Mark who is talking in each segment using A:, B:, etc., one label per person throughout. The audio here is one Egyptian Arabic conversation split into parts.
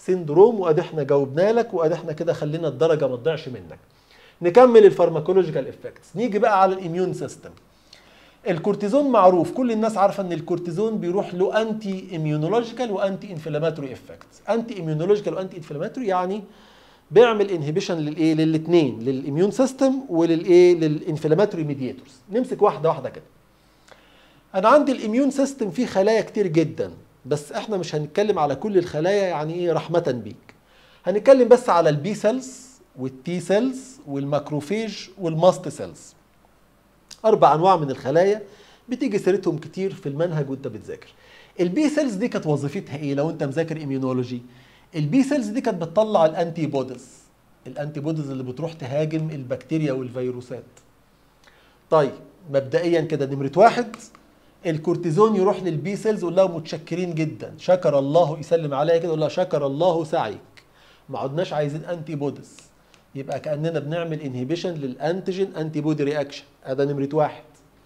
A: سيندروم وادي احنا جاوبنا لك وادي احنا كده خلينا الدرجه ما تضيعش منك نكمل الفارماكولوجيكال افكتس نيجي بقى على الاميون سيستم الكورتيزون معروف كل الناس عارفه ان الكورتيزون بيروح له انتي اميونولوجيكال وانتي انفلاماتوري افكتس انتي اميونولوجيكال وانتي انفلاماتوري يعني بيعمل انهبيشن للايه للاثنين للاميون سيستم وللايه للانفلاماتوري ميدياتورز نمسك واحده واحده كده انا عندي الاميون سيستم فيه خلايا كتير جدا بس احنا مش هنتكلم على كل الخلايا يعني ايه رحمه بيك هنتكلم بس على البي سيلز والتي سيلز والماكروفيج والماست سيلز اربع انواع من الخلايا بتيجي سيرتهم كتير في المنهج وانت بتذاكر البي سيلز دي كانت وظيفتها ايه لو انت مذاكر اميونولوجي البي سيلز دي كانت بتطلع الانتي بوديز الانتي بوديز اللي بتروح تهاجم البكتيريا والفيروسات طيب مبدئيا كده نمره واحد الكورتيزون يروح للبي سيلز يقول لها متشكرين جدا شكر الله يسلم عليها كده يقول لها شكر الله سعيك ما عدناش عايزين انتي بوديز يبقى كاننا بنعمل انهبيشن للانتيجين انتي بودي رياكشن هذا نمره واحد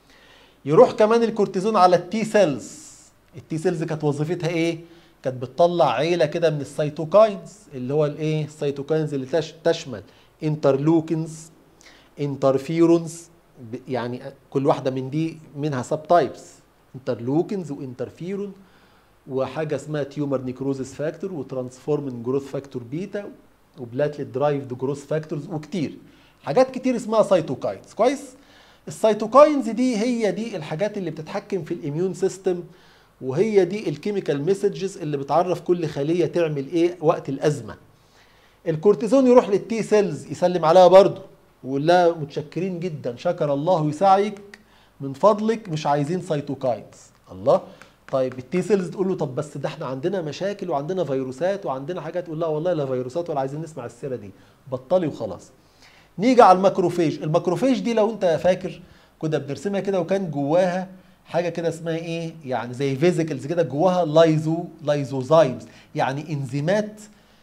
A: يروح كمان الكورتيزون على التي سيلز التي سيلز كانت وظيفتها ايه كانت بتطلع عيله كده من السيتوكاينز اللي هو الايه السيتوكاينز اللي تش تشمل انترلوكنز انترفيرونز يعني كل واحده من دي منها سب تايبس انترلوكنز وانترفيرون وحاجه اسمها تيومر نيكروزس فاكتور وترانسفورمين جروث فاكتور بيتا وبلاتلت درايفد جروث فاكتورز وكتير حاجات كتير اسمها سيتوكاينز كويس السيتوكاينز دي هي دي الحاجات اللي بتتحكم في الاميون سيستم وهي دي الكيميكال مسجز اللي بتعرف كل خليه تعمل ايه وقت الازمه الكورتيزون يروح للتي سيلز يسلم عليها برضه ويقول لها متشكرين جدا شكر الله سعيك من فضلك مش عايزين سيتوكاينز الله طيب التي سيلز تقول له طب بس ده احنا عندنا مشاكل وعندنا فيروسات وعندنا حاجات تقول لها والله لا فيروسات ولا عايزين نسمع السيره دي بطلي وخلاص نيجي على الماكروفيج الماكروفيج دي لو انت فاكر كنا بنرسمها كده وكان جواها حاجه كده اسمها ايه يعني زي فيزيكلز كده جواها لايزو لايزوزايمز يعني انزيمات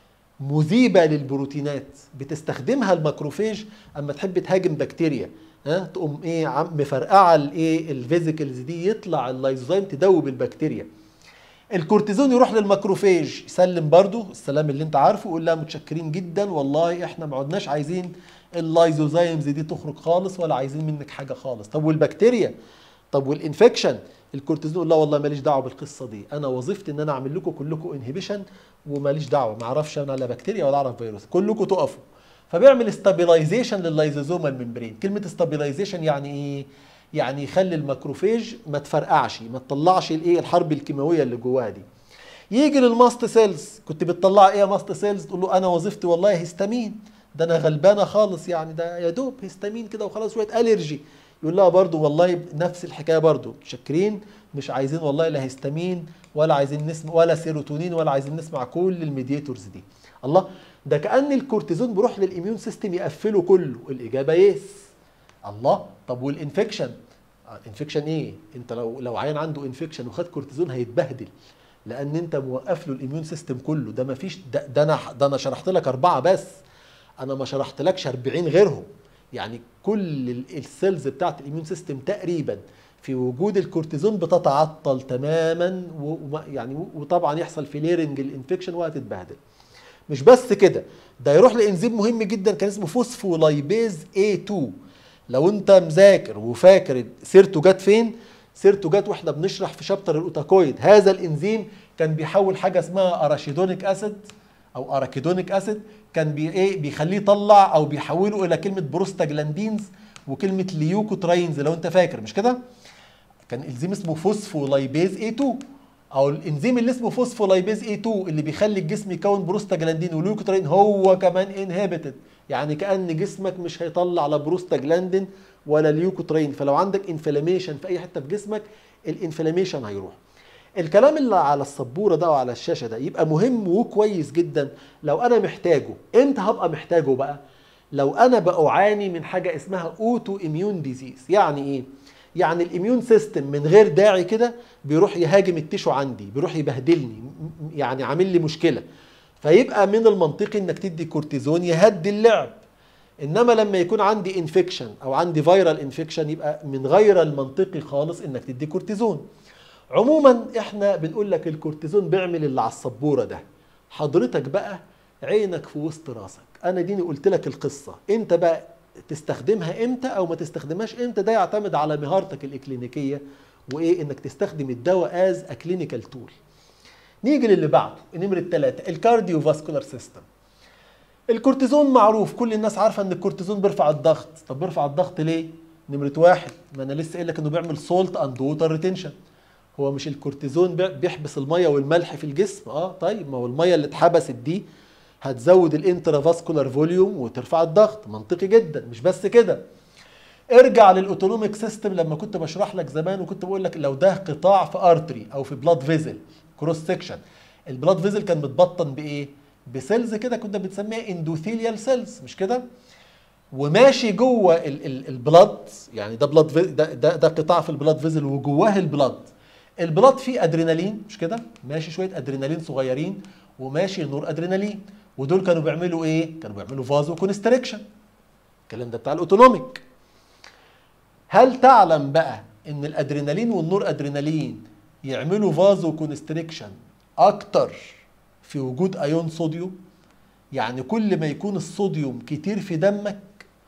A: مذيبه للبروتينات بتستخدمها الماكروفيج اما تحب تهاجم بكتيريا ها تقوم ايه عم مفرقعه الايه الفيزيكلز دي يطلع اللايزوزايم تدوب البكتيريا الكورتيزون يروح للماكروفيج يسلم برضو السلام اللي انت عارفه يقول لها متشكرين جدا والله احنا ما عدناش عايزين اللايزوزايمز دي تخرج خالص ولا عايزين منك حاجه خالص طب والبكتيريا طب والانفكشن الكورتيزون يقول لا والله ماليش دعوه بالقصه دي انا وظيفتي ان انا اعمل لكم كلكم انهبيشن وماليش دعوه ما اعرفش انا لا بكتيريا ولا اعرف فيروس كلكم تقفوا فبيعمل استابيلايزيشن لللايزوزومال ممبرين كلمه استابيلايزيشن يعني ايه يعني يخلي الماكروفيج ما تفرقعش ما تطلعش الايه الحرب الكيماويه اللي جواها دي يجي للماست سيلز كنت بتطلع ايه يا ماست سيلز تقول له انا وظيفتي والله هيستامين ده انا غلبانه خالص يعني ده يا دوب هيستامين كده وخلاص شويه الرجي يقول لها برضو والله نفس الحكايه برضو متشكرين مش عايزين والله لا هيستامين ولا عايزين نسمع ولا سيروتونين ولا عايزين نسمع كل الميدياتورز دي الله ده كان الكورتيزون بيروح للاميون سيستم يقفله كله الاجابه يس الله طب والانفكشن انفكشن ايه انت لو لو عيان عنده انفكشن وخد كورتيزون هيتبهدل لان انت موقف له الاميون سيستم كله ده ما فيش ده, ده انا ده انا شرحت لك اربعه بس انا ما شرحتلكش 40 غيرهم يعني كل السيلز بتاعت الاميون سيستم تقريبا في وجود الكورتيزون بتتعطل تماما يعني وطبعا يحصل فيليرنج الانفكشن وهتتبهدل مش بس كده ده يروح لانزيم مهم جدا كان اسمه فوسفولايبيز A2 لو انت مذاكر وفاكر سيرته جت فين سيرته جت واحنا بنشرح في شابتر الاوتاكويد هذا الانزيم كان بيحول حاجه اسمها اراشيدونيك اسيد او اراكيدونيك اسيد كان بي ايه بيخليه يطلع او بيحوله الى كلمه بروستاجلاندينز وكلمه ليوكوتراينز لو انت فاكر مش كده كان انزيم اسمه فوسفولايبيز A2 او الانزيم اللي اسمه فوسفولايبيز A2 اللي بيخلي الجسم يكون بروستاجلاندين وليوكوتراين هو كمان انهبيتد يعني كان جسمك مش هيطلع لا بروستاجلاندين ولا ليوكوتراين فلو عندك انفلاميشن في اي حته في جسمك الانفلاميشن هيروح الكلام اللي على السبوره ده وعلى الشاشه ده يبقى مهم وكويس جدا لو انا محتاجه امتى هبقى محتاجه بقى لو انا بعاني من حاجه اسمها اوتو اميون ديزيز يعني ايه يعني الاميون سيستم من غير داعي كده بيروح يهاجم التيشو عندي بيروح يبهدلني يعني عامل لي مشكله فيبقى من المنطقي انك تدي كورتيزون يهدي اللعب انما لما يكون عندي انفكشن او عندي فيرال انفكشن يبقى من غير المنطقي خالص انك تدي كورتيزون عموما احنا بنقول لك الكورتيزون بيعمل اللي على السبوره ده حضرتك بقى عينك في وسط راسك انا ديني قلت لك القصه انت بقى تستخدمها امتى او ما تستخدمهاش امتى ده يعتمد على مهارتك الاكلينيكيه وايه انك تستخدم الدواء از كلينيكال تول نيجي للي بعده نمره ثلاثة الكارديو فاسكولار سيستم الكورتيزون معروف كل الناس عارفه ان الكورتيزون بيرفع الضغط طب بيرفع الضغط ليه نمره واحد ما انا لسه قايل لك انه بيعمل سولت اند ووتر ريتنشن هو مش الكورتيزون بيحبس الميه والملح في الجسم اه طيب ما هو الميه اللي اتحبست دي هتزود الانترافاسكولار فوليوم وترفع الضغط منطقي جدا مش بس كده ارجع للاوتونوميك سيستم لما كنت بشرح لك زمان وكنت بقول لك لو ده قطاع في ارتري او في بلاد فيزل كروس سكشن البلاد فيزل كان متبطن بايه بسيلز كده كنا بنسميها اندوثيليال سيلز مش كده وماشي جوه البلاد يعني ده بلاد ده, ده ده قطاع في البلاد فيزل وجواه البلاد البلاد فيه ادرينالين مش كده ماشي شويه ادرينالين صغيرين وماشي نور ادرينالين ودول كانوا بيعملوا ايه كانوا بيعملوا فازو كونستريكشن الكلام ده بتاع الاوتونوميك هل تعلم بقى ان الادرينالين والنور ادرينالين يعملوا فازو كونستريكشن اكتر في وجود ايون صوديوم يعني كل ما يكون الصوديوم كتير في دمك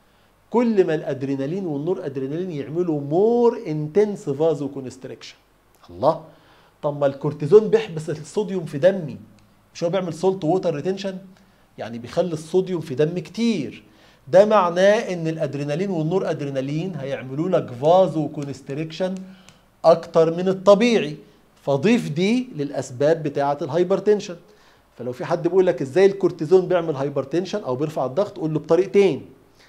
A: كل ما الادرينالين والنور ادرينالين يعملوا مور انتنس فازو كونستريكشن الله طب ما الكورتيزون بيحبس الصوديوم في دمي مش هو بيعمل سولت ووتر ريتنشن يعني بيخلي الصوديوم في دم كتير ده معناه ان الادرينالين والنور ادرينالين هيعملوا لك فازو كونستريكشن اكتر من الطبيعي فضيف دي للاسباب بتاعه الهايبرتنشن فلو في حد بيقول لك ازاي الكورتيزون بيعمل هايبرتنشن او بيرفع الضغط قول له بطريقتين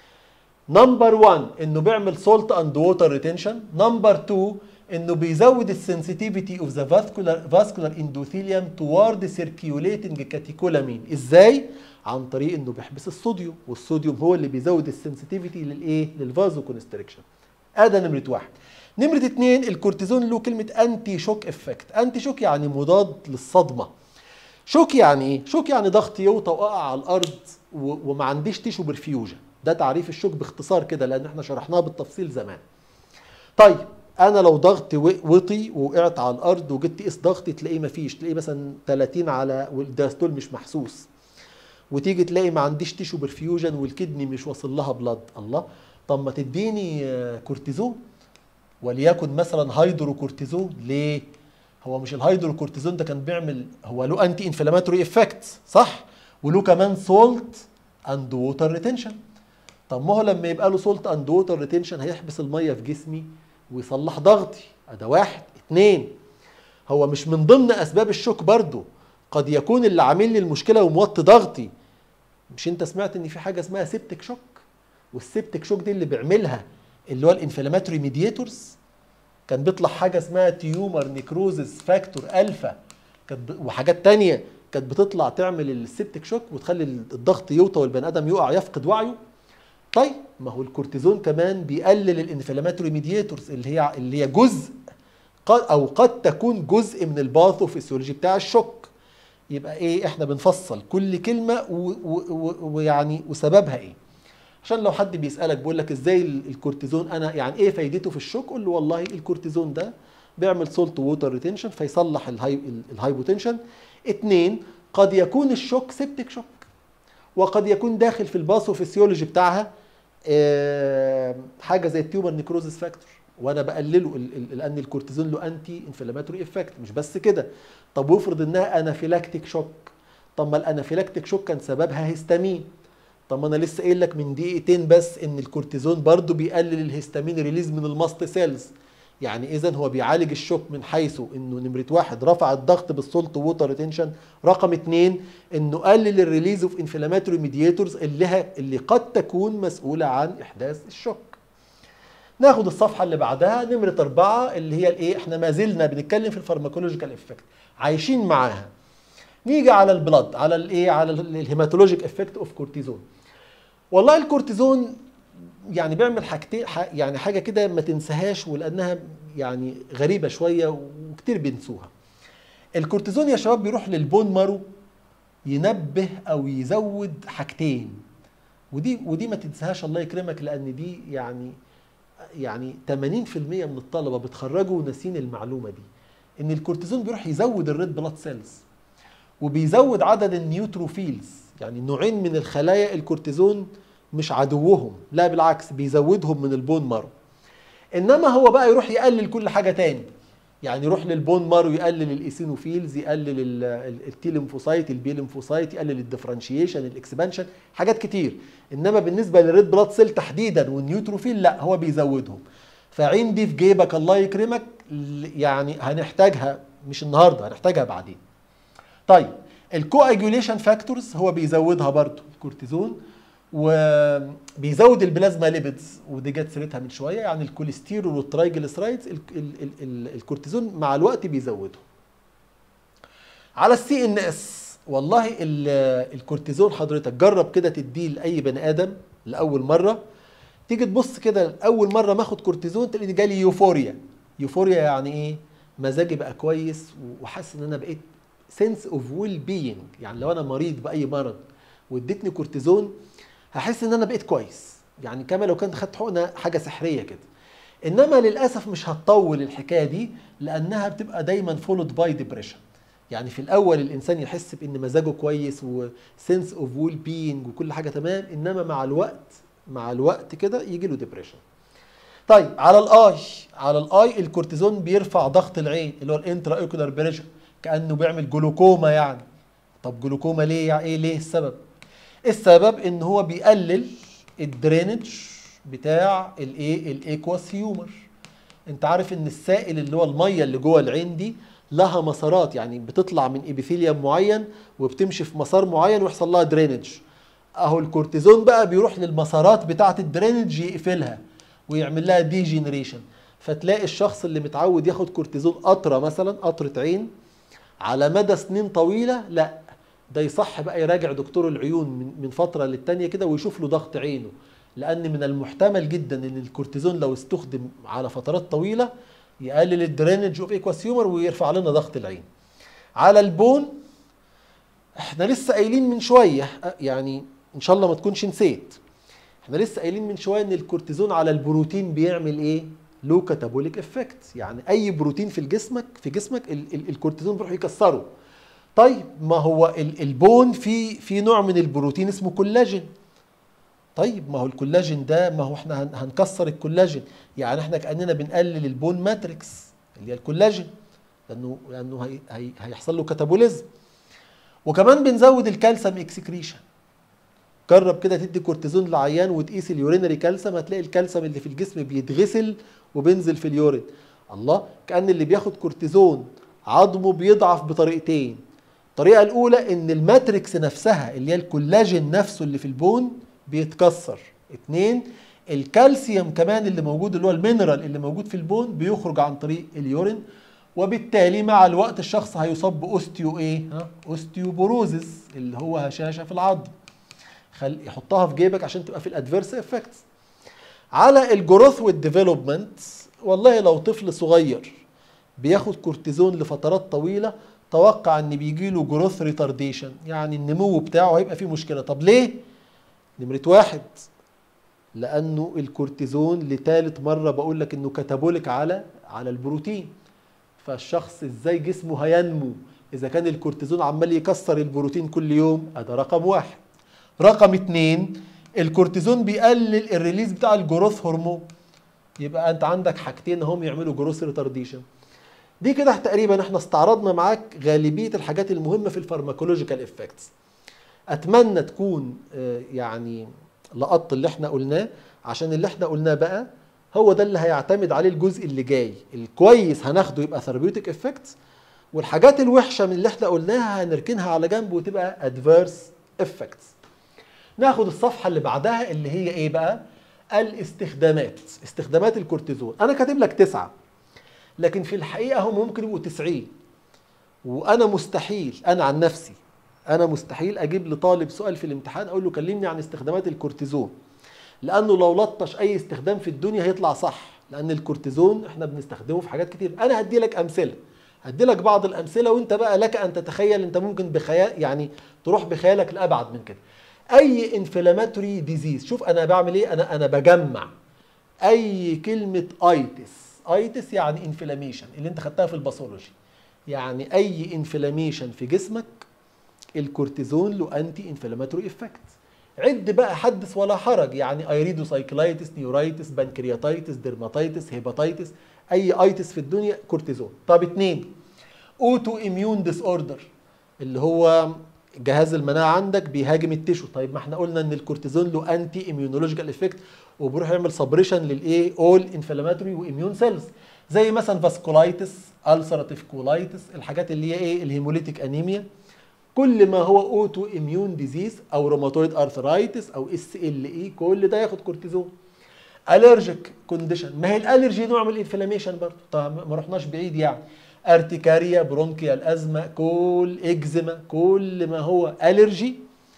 A: نمبر 1 انه بيعمل سولت اند ووتر ريتنشن نمبر 2 انه بيزود السنسيتيفيتي اوف ذا فاسكولار فاسكولار اندوثيليوم توارد سيركيوليتنج كاتيكولامين ازاي عن طريق انه بيحبس الصوديوم والصوديوم هو اللي بيزود السنسيتيفيتي للايه للفازو كونستريكشن ادي نمره واحد نمره اتنين الكورتيزون له كلمه انتي شوك افكت انتي شوك يعني مضاد للصدمه شوك يعني ايه شوك يعني ضغط يوطى واقع على الارض وما عنديش تيشو برفيوجن ده تعريف الشوك باختصار كده لان احنا شرحناه بالتفصيل زمان طيب انا لو ضغطي وطي وقعت على الارض وجيت تقيس ضغطي تلاقيه مفيش تلاقيه مثلا 30 على والداستول مش محسوس وتيجي تلاقي ما عنديش تيشو برفيوجن والكدني مش واصل لها بلاد الله طب ما تديني كورتيزون وليكن مثلا هيدروكورتيزون ليه هو مش الهيدروكورتيزون ده كان بيعمل هو له انتي انفلاماتوري افكت صح وله كمان سولت اند ووتر ريتنشن طب ما هو لما يبقى له سولت اند ووتر ريتنشن هيحبس الميه في جسمي ويصلح ضغطي ده واحد اتنين هو مش من ضمن اسباب الشوك برضو قد يكون اللي عامل لي المشكله وموطي ضغطي مش انت سمعت ان في حاجه اسمها سيبتك شوك والسيبتك شوك دي اللي بيعملها اللي هو الانفلاماتوري ميدياتورز كان بيطلع حاجه اسمها تيومر نيكروزس فاكتور الفا كانت وحاجات تانية كانت بتطلع تعمل السيبتك شوك وتخلي الضغط يوطى والبني ادم يقع يفقد وعيه طيب ما هو الكورتيزون كمان بيقلل الانفلاماتوري ميدياتورز اللي هي اللي هي جزء او قد تكون جزء من الباثوفيسيولوجي بتاع الشوك يبقى ايه احنا بنفصل كل كلمه ويعني وسببها ايه عشان لو حد بيسالك بيقول لك ازاي الكورتيزون انا يعني ايه فايدته في الشوك قول له والله الكورتيزون ده بيعمل سولت ووتر ريتنشن فيصلح الهاي الهايبوتنشن اتنين قد يكون الشوك سيبتك شوك وقد يكون داخل في الباثوفيسيولوجي بتاعها حاجه زي التيومر نيكروزس فاكتور وانا بقلله لان الكورتيزون له انتي انفلاماتوري افكت مش بس كده طب وافرض انها انافيلاكتيك شوك طب ما الانافيلاكتيك شوك كان سببها هيستامين طب ما انا لسه قايل لك من دقيقتين بس ان الكورتيزون برضو بيقلل الهيستامين ريليز من الماست سيلز يعني اذا هو بيعالج الشوك من حيث انه نمره واحد رفع الضغط بالسولت ووتر ريتنشن رقم اثنين انه قلل الريليز اوف انفلاماتوري ميدياتورز اللي اللي قد تكون مسؤوله عن احداث الشوك ناخد الصفحه اللي بعدها نمره أربعة اللي هي الايه احنا ما زلنا بنتكلم في الفارماكولوجيكال افكت عايشين معاها نيجي على البلد على الايه على الهيماتولوجيك افكت اوف كورتيزون والله الكورتيزون يعني بيعمل حاجتين يعني حاجه كده ما تنساهاش ولانها يعني غريبه شويه وكتير بينسوها الكورتيزون يا شباب بيروح للبون مارو ينبه او يزود حاجتين ودي ودي ما تنساهاش الله يكرمك لان دي يعني يعني 80% من الطلبه بيتخرجوا ناسين المعلومه دي ان الكورتيزون بيروح يزود الريد بلاد سيلز وبيزود عدد النيوتروفيلز يعني نوعين من الخلايا الكورتيزون مش عدوهم لا بالعكس بيزودهم من البون مارو انما هو بقى يروح يقلل كل حاجه تاني يعني يروح للبون مارو يقلل الايسينوفيلز يقلل التي ليمفوسايت البي ليمفوسايت يقلل الديفرنشيشن الاكسبانشن حاجات كتير انما بالنسبه للريد بلاد سيل تحديدا والنيوتروفيل لا هو بيزودهم فعين دي في جيبك الله يكرمك يعني هنحتاجها مش النهارده هنحتاجها بعدين طيب الكواجوليشن فاكتورز هو بيزودها برضو الكورتيزون وبيزود البلازما ليبيدز ودي جت سيرتها من شويه يعني الكوليسترول والترايجليسرايدز الكورتيزون مع الوقت بيزوده على السي ان اس والله الكورتيزون حضرتك جرب كده تديه لاي بني ادم لاول مره تيجي تبص كده اول مره ما اخد كورتيزون تلاقيني جالي يوفوريا يوفوريا يعني ايه مزاجي بقى كويس وحاسس ان انا بقيت سنس اوف ويل بينج يعني لو انا مريض باي مرض واديتني كورتيزون هحس ان انا بقيت كويس يعني كما لو كنت خدت حقنه حاجه سحريه كده انما للاسف مش هتطول الحكايه دي لانها بتبقى دايما فولود باي ديبريشن يعني في الاول الانسان يحس بان مزاجه كويس وسنس اوف ويل بينج وكل حاجه تمام انما مع الوقت مع الوقت كده يجي له ديبريشن طيب على الاي على الاي الكورتيزون بيرفع ضغط العين اللي هو الانترا اوكولار بريشر كانه بيعمل جلوكوما يعني طب جلوكوما ليه يعني ايه ليه السبب السبب ان هو بيقلل الدرينج بتاع الايه الايكواس هيومر انت عارف ان السائل اللي هو الميه اللي جوه العين دي لها مسارات يعني بتطلع من ابيثيليوم معين وبتمشي في مسار معين ويحصل لها درينج اهو الكورتيزون بقى بيروح للمسارات بتاعه الدرينج يقفلها ويعمل لها ديجينريشن فتلاقي الشخص اللي متعود ياخد كورتيزون قطره مثلا قطره عين على مدى سنين طويله لا ده يصح بقى يراجع دكتور العيون من من فتره للتانيه كده ويشوف له ضغط عينه لان من المحتمل جدا ان الكورتيزون لو استخدم على فترات طويله يقلل الدرينج اوف ايكواس هيومر ويرفع لنا ضغط العين على البون احنا لسه قايلين من شويه يعني ان شاء الله ما تكونش نسيت احنا لسه قايلين من شويه ان الكورتيزون على البروتين بيعمل ايه لو كاتابوليك افكت يعني اي بروتين في جسمك في جسمك ال ال الكورتيزون بيروح يكسره طيب ما هو البون في في نوع من البروتين اسمه كولاجين طيب ما هو الكولاجين ده ما هو احنا هنكسر الكولاجين يعني احنا كاننا بنقلل البون ماتريكس اللي هي الكولاجين لانه لانه هي هي هيحصل له كاتابوليزم وكمان بنزود الكالسيوم اكسكريشن جرب كده تدي كورتيزون لعيان وتقيس اليورينري كالسيوم هتلاقي الكالسيوم اللي في الجسم بيتغسل وبينزل في اليورين الله كان اللي بياخد كورتيزون عظمه بيضعف بطريقتين الطريقه الاولى ان الماتريكس نفسها اللي هي الكولاجين نفسه اللي في البون بيتكسر اتنين الكالسيوم كمان اللي موجود اللي هو المينرال اللي موجود في البون بيخرج عن طريق اليورين وبالتالي مع الوقت الشخص هيصاب باوستيو ايه ها اوستيوبوروزيس اللي هو هشاشه في العظم خل يحطها في جيبك عشان تبقى في الادفيرس افكتس على الجروث والديفلوبمنت والله لو طفل صغير بياخد كورتيزون لفترات طويله توقع ان بيجي له جروث ريتارديشن يعني النمو بتاعه هيبقى فيه مشكله طب ليه نمره واحد لانه الكورتيزون لثالث مره بقول لك انه كاتابوليك على على البروتين فالشخص ازاي جسمه هينمو اذا كان الكورتيزون عمال يكسر البروتين كل يوم ده رقم واحد رقم اتنين الكورتيزون بيقلل الريليز بتاع الجروث هرمون يبقى انت عندك حاجتين هم يعملوا جروث ريتارديشن دي كده تقريبا احنا استعرضنا معاك غالبيه الحاجات المهمه في الفارماكولوجيكال افكتس اتمنى تكون يعني لقطت اللي احنا قلناه عشان اللي احنا قلناه بقى هو ده اللي هيعتمد عليه الجزء اللي جاي الكويس هناخده يبقى ثيرابيوتيك افكتس والحاجات الوحشه من اللي احنا قلناها هنركنها على جنب وتبقى ادفيرس افكتس ناخد الصفحه اللي بعدها اللي هي ايه بقى الاستخدامات استخدامات الكورتيزون انا كاتب لك تسعه لكن في الحقيقه هم ممكن يبقوا 90 وانا مستحيل انا عن نفسي انا مستحيل اجيب لطالب سؤال في الامتحان اقول له كلمني عن استخدامات الكورتيزون لانه لو لطش اي استخدام في الدنيا هيطلع صح لان الكورتيزون احنا بنستخدمه في حاجات كتير انا هدي لك امثله هدي لك بعض الامثله وانت بقى لك ان تتخيل انت ممكن بخيال يعني تروح بخيالك لابعد من كده اي انفلاماتوري ديزيز شوف انا بعمل ايه انا انا بجمع اي كلمه ايتس ايتس يعني انفلاميشن اللي انت خدتها في الباثولوجي يعني اي انفلاميشن في جسمك الكورتيزون له انتي انفلاماتوري افكت عد بقى حدث ولا حرج يعني ايريدوسايكلايتس نيورايتس بنكرياتايتس ديرماتايتس هيباتايتس اي ايتس في الدنيا كورتيزون طب اتنين اوتو اميون ديس اوردر اللي هو جهاز المناعه عندك بيهاجم التشو طيب ما احنا قلنا ان الكورتيزون له انتي اميونولوجيكال افكت وبيروح يعمل سبريشن للايه اول انفلاماتوري واميون سيلز زي مثلا فاسكولايتس السراتيف كولايتس الحاجات اللي هي ايه الهيموليتيك انيميا كل ما هو اوتو اميون ديزيز او روماتويد ارثرايتس او اس ال اي كل ده ياخد كورتيزون الرجيك كونديشن ما هي الالرجي نوع من الانفلاميشن برضه طب ما رحناش بعيد يعني ارتكاريا برونكيال ازمه كل اكزيما كل ما هو الرجي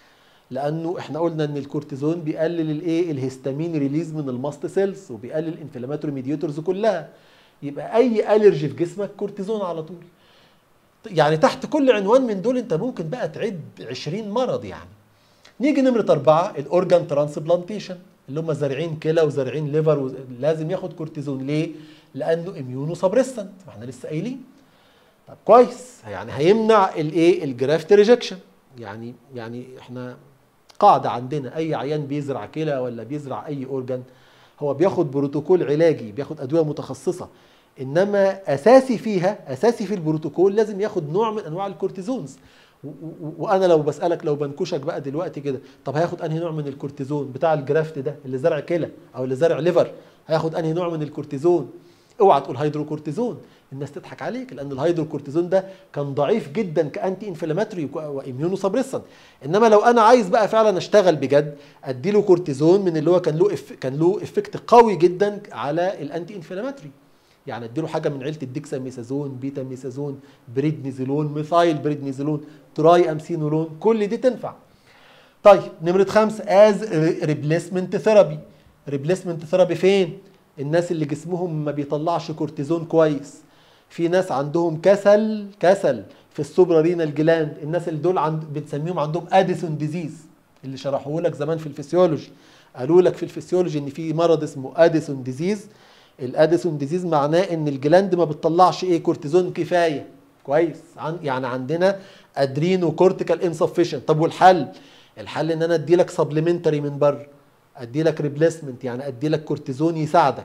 A: لانه احنا قلنا ان الكورتيزون بيقلل الايه الهستامين ريليز من الماست سيلز وبيقلل الانفلاماتوري ميديوترز كلها يبقى اي الرجي في جسمك كورتيزون على طول يعني تحت كل عنوان من دول انت ممكن بقى تعد 20 مرض يعني نيجي نمرة أربعة الأورجان ترانسبلانتيشن اللي هم زارعين كلى وزارعين ليفر و... لازم ياخد كورتيزون ليه؟ لأنه اميونو سبريسنت ما احنا لسه قايلين طب كويس يعني هيمنع الايه الجرافت ريجكشن يعني يعني احنا قاعدة عندنا أي عيان بيزرع كلى ولا بيزرع أي أورجان هو بياخد بروتوكول علاجي بياخد أدوية متخصصة انما اساسي فيها اساسي في البروتوكول لازم ياخد نوع من انواع الكورتيزونز وانا لو بسالك لو بنكشك بقى دلوقتي كده طب هياخد انهي نوع من الكورتيزون بتاع الجرافت ده اللي زرع كلى او اللي زرع ليفر هياخد انهي نوع من الكورتيزون اوعى تقول هيدروكورتيزون الناس تضحك عليك لان الهيدروكورتيزون ده كان ضعيف جدا كانتي انفلاماتوري واميونو سبريسنت انما لو انا عايز بقى فعلا اشتغل بجد ادي له كورتيزون من اللي هو كان له إف كان له افكت قوي جدا على الانتي انفلاماتوري يعني اديله حاجه من عيله الديكساميثازون بيتا ميثازون بريدنيزولون ميثايل بريدنيزولون تراي امسينولون كل دي تنفع طيب نمره خمسة از ريبليسمنت ثيرابي ريبليسمنت ثيرابي فين الناس اللي جسمهم ما بيطلعش كورتيزون كويس في ناس عندهم كسل كسل في السوبرا رينال جلاند الناس اللي دول عند بنسميهم عندهم اديسون ديزيز اللي شرحوه لك زمان في الفسيولوجي قالوا لك في الفسيولوجي ان في مرض اسمه اديسون ديزيز الاديسون ديزيز معناه ان الجلاند ما بتطلعش ايه كورتيزون كفايه كويس عن يعني عندنا ادرينو كورتيكال انسفشنت طب والحل الحل ان انا ادي لك سبلمنتري من بره ادي لك ريبليسمنت يعني ادي لك كورتيزون يساعدك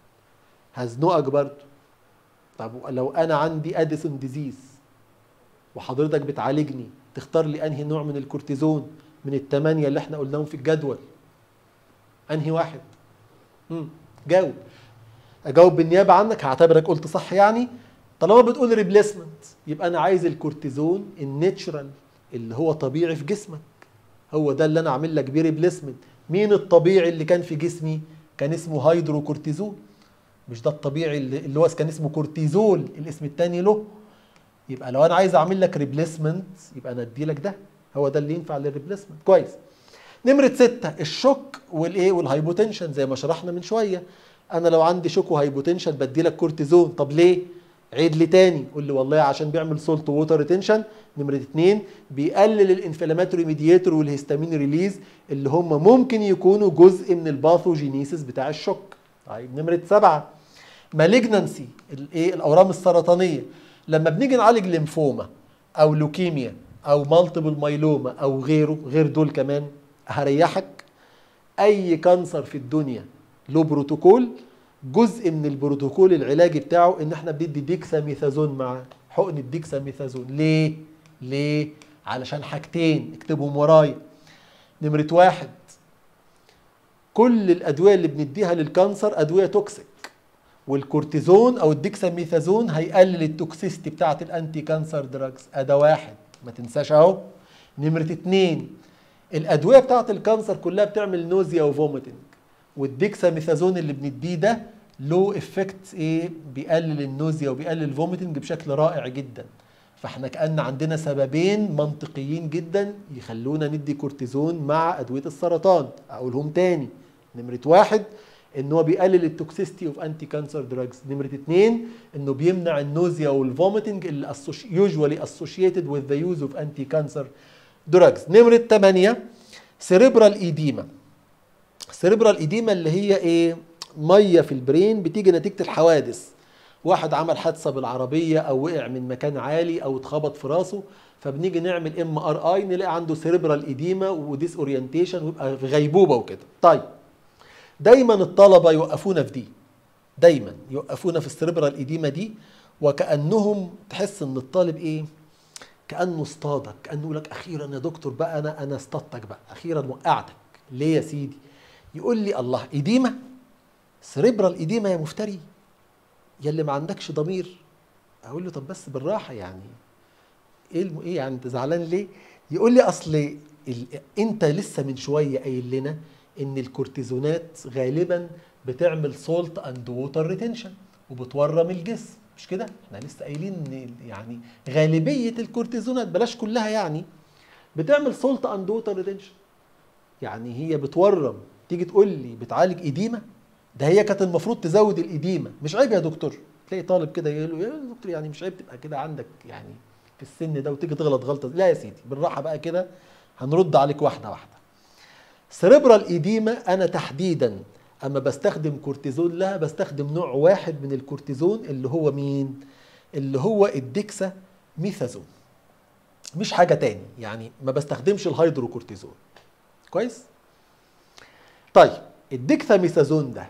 A: هزنقك برضه طب لو انا عندي اديسون ديزيز وحضرتك بتعالجني تختار لي انهي نوع من الكورتيزون من الثمانيه اللي احنا قلناهم في الجدول انهي واحد مم. جاوب اجاوب بالنيابه عنك هعتبرك قلت صح يعني طالما بتقول ريبليسمنت يبقى انا عايز الكورتيزون الناتشرال اللي هو طبيعي في جسمك هو ده اللي انا عامل لك بيه ريبليسمنت مين الطبيعي اللي كان في جسمي كان اسمه هيدروكورتيزون مش ده الطبيعي اللي هو كان اسمه كورتيزول الاسم الثاني له يبقى لو انا عايز اعمل لك ريبليسمنت يبقى انا ادي لك ده هو ده اللي ينفع للريبليسمنت كويس نمرة ستة الشوك والايه والهايبوتنشن زي ما شرحنا من شوية انا لو عندي شوك وهايبوتنشن بدي لك كورتيزون طب ليه عيد لي تاني قول لي والله عشان بيعمل سولت ووتر ريتنشن نمرة اتنين بيقلل الانفلاماتوري ميدياتور والهستامين ريليز اللي هم ممكن يكونوا جزء من الباثوجينيسيس بتاع الشوك طيب نمرة سبعة مالجنانسي الايه الاورام السرطانيه لما بنيجي نعالج ليمفوما او لوكيميا او مالتيبل مايلوما او غيره غير دول كمان هريحك اي كانسر في الدنيا له بروتوكول جزء من البروتوكول العلاجي بتاعه ان احنا بندي ديكساميثازون مع حقن الديكساميثازون ليه ليه علشان حاجتين اكتبهم ورايا نمرة واحد كل الادويه اللي بنديها للكانسر ادويه توكسيك والكورتيزون او الديكساميثازون هيقلل التوكسيستي بتاعه الانتي كانسر دراجز اداه واحد ما تنساش اهو نمره اتنين الادويه بتاعه الكانسر كلها بتعمل نوزيا وفوميتنج والديكساميثازون اللي بنديه ده له افكت ايه بيقلل النوزيا وبيقلل الفوميتنج بشكل رائع جدا فاحنا كان عندنا سببين منطقيين جدا يخلونا ندي كورتيزون مع ادويه السرطان اقولهم تاني نمره واحد ان هو بيقلل التوكسيستي اوف انتي كانسر دراجز نمره اثنين انه بيمنع النوزيا والفوميتنج اللي يوجوالي اسوشيتد وذ ذا يوز اوف انتي كانسر دراجز نمره 8 سيريبرال ايديما سيريبرال ايديما اللي هي ايه ميه في البرين بتيجي نتيجه الحوادث واحد عمل حادثه بالعربيه او وقع من مكان عالي او اتخبط في راسه فبنيجي نعمل ام ار اي نلاقي عنده سيريبرال ايديما وديس اورينتيشن ويبقى في غيبوبه وكده طيب دايما الطلبه يوقفونا في دي دايما يوقفونا في السيريبرال ايديما دي وكانهم تحس ان الطالب ايه كانه اصطادك كانه يقول لك اخيرا يا دكتور بقى انا انا اصطادتك بقى اخيرا وقعتك ليه يا سيدي يقول لي الله ايديما سريبرال ايديما يا مفتري يا اللي ما عندكش ضمير اقول له طب بس بالراحه يعني ايه الم... ايه يعني انت زعلان ليه يقول لي اصل ال... انت لسه من شويه قايل لنا ان الكورتيزونات غالبا بتعمل سولت اند ووتر ريتنشن وبتورم الجسم مش كده احنا لسه قايلين ان يعني غالبيه الكورتيزونات بلاش كلها يعني بتعمل سولت اند ووتر ريتنشن يعني هي بتورم تيجي تقول لي بتعالج ايديما ده هي كانت المفروض تزود الايديما مش عيب يا دكتور تلاقي طالب كده يقول له يا دكتور يعني مش عيب تبقى كده عندك يعني في السن ده وتيجي تغلط غلطه لا يا سيدي بالراحه بقى كده هنرد عليك واحده واحده سيريبرال ايديما انا تحديدا اما بستخدم كورتيزون لها بستخدم نوع واحد من الكورتيزون اللي هو مين اللي هو الديكسا ميثازون مش حاجه تاني يعني ما بستخدمش الهيدروكورتيزون كويس طيب الديكثاميثازون ده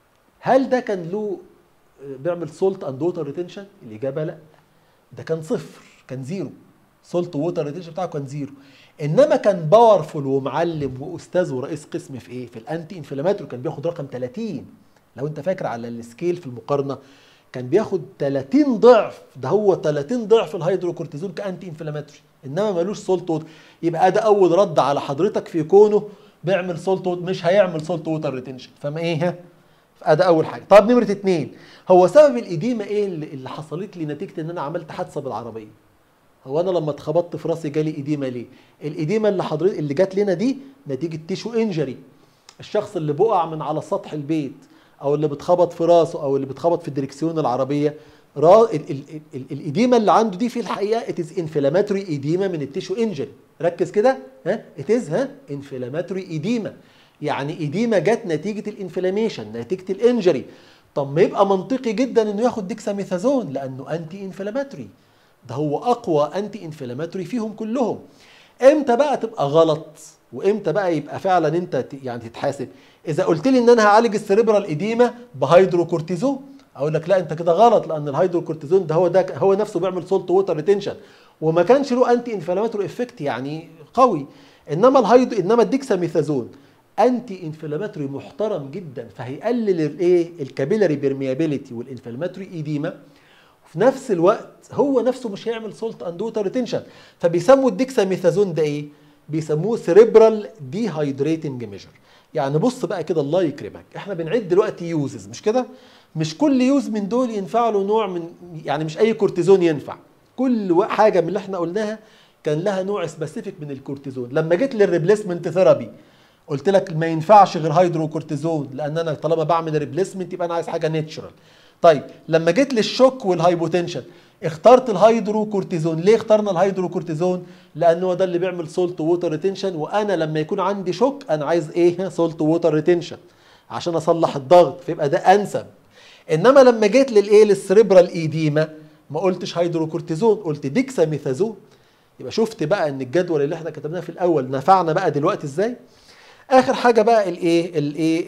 A: هل ده كان له بيعمل سولت اند ووتر ريتنشن الاجابه لا ده كان صفر كان زيرو سولت ووتر ريتنشن بتاعه كان زيرو انما كان باورفول ومعلم واستاذ ورئيس قسم في ايه في الانتي انفلاماتوري كان بياخد رقم 30 لو انت فاكر على السكيل في المقارنه كان بياخد 30 ضعف ده هو 30 ضعف الهيدروكورتيزون كانتي انفلاماتوري انما ملوش سولت ووتر يبقى ده اول رد على حضرتك في كونه بيعمل سولت ووتر مش هيعمل سولت ووتر ريتنشن فما ايه ده اول حاجه طب نمره اتنين هو سبب الاديمه ايه اللي اللي حصلت لي نتيجه ان انا عملت حادثه بالعربيه هو انا لما اتخبطت في راسي جالي اديمه ليه الاديمه اللي حضرتك اللي جات لنا دي نتيجه تيشو انجري الشخص اللي بقع من على سطح البيت او اللي بتخبط في راسه او اللي بتخبط في الدركسيون العربيه را... ال... ال... ال... الاديمه اللي عنده دي في الحقيقه اتز انفلاماتوري اديمه من التيشو انجري ركز كده ها اتز ها انفلاماتوري اديمه يعني اديمه جت نتيجه الانفلاميشن نتيجه الانجري طب ما يبقى منطقي جدا انه ياخد ديكساميثازون لانه انتي انفلاماتوري ده هو اقوى انتي انفلاماتوري فيهم كلهم امتى بقى تبقى غلط وامتى بقى يبقى فعلا انت يعني تتحاسب اذا قلت لي ان انا هعالج السريبرال اديمه بهيدروكورتيزون اقول لك لا انت كده غلط لان الهيدروكورتيزون ده هو ده هو نفسه بيعمل سولت ووتر ريتنشن وما كانش له انتي انفلاماتوري افكت يعني قوي انما الهيدرو انما الديكساميثازون انتي انفلاماتوري محترم جدا فهيقلل الايه الكابيلاري بيرميابيليتي والانفلاماتوري ايديما وفي نفس الوقت هو نفسه مش هيعمل سولت اند ووتر ريتنشن فبيسموا الديكساميثازون ده ايه بيسموه سيريبرال ديهايدريتنج ميجر يعني بص بقى كده الله يكرمك احنا بنعد دلوقتي يوزز مش كده مش كل يوز من دول ينفع له نوع من يعني مش اي كورتيزون ينفع كل حاجه من اللي احنا قلناها كان لها نوع سبيسيفيك من الكورتيزون لما جيت للريبليسمنت ثيرابي قلت لك ما ينفعش غير هيدروكورتيزون لان انا طالما بعمل ريبليسمنت يبقى انا عايز حاجه نيتشرال طيب لما جيت للشوك والهايبوتنشن اخترت الهيدروكورتيزون ليه اخترنا الهيدروكورتيزون لانه هو ده اللي بيعمل سولت ووتر ريتنشن وانا لما يكون عندي شوك انا عايز ايه سولت ووتر ريتنشن عشان اصلح الضغط فيبقى ده انسب انما لما جيت للايه للسريبرال ايديما ما قلتش هيدروكورتيزون قلت ديكساميثازون يبقى شفت بقى ان الجدول اللي احنا كتبناه في الاول نفعنا بقى دلوقتي ازاي اخر حاجه بقى الايه الايه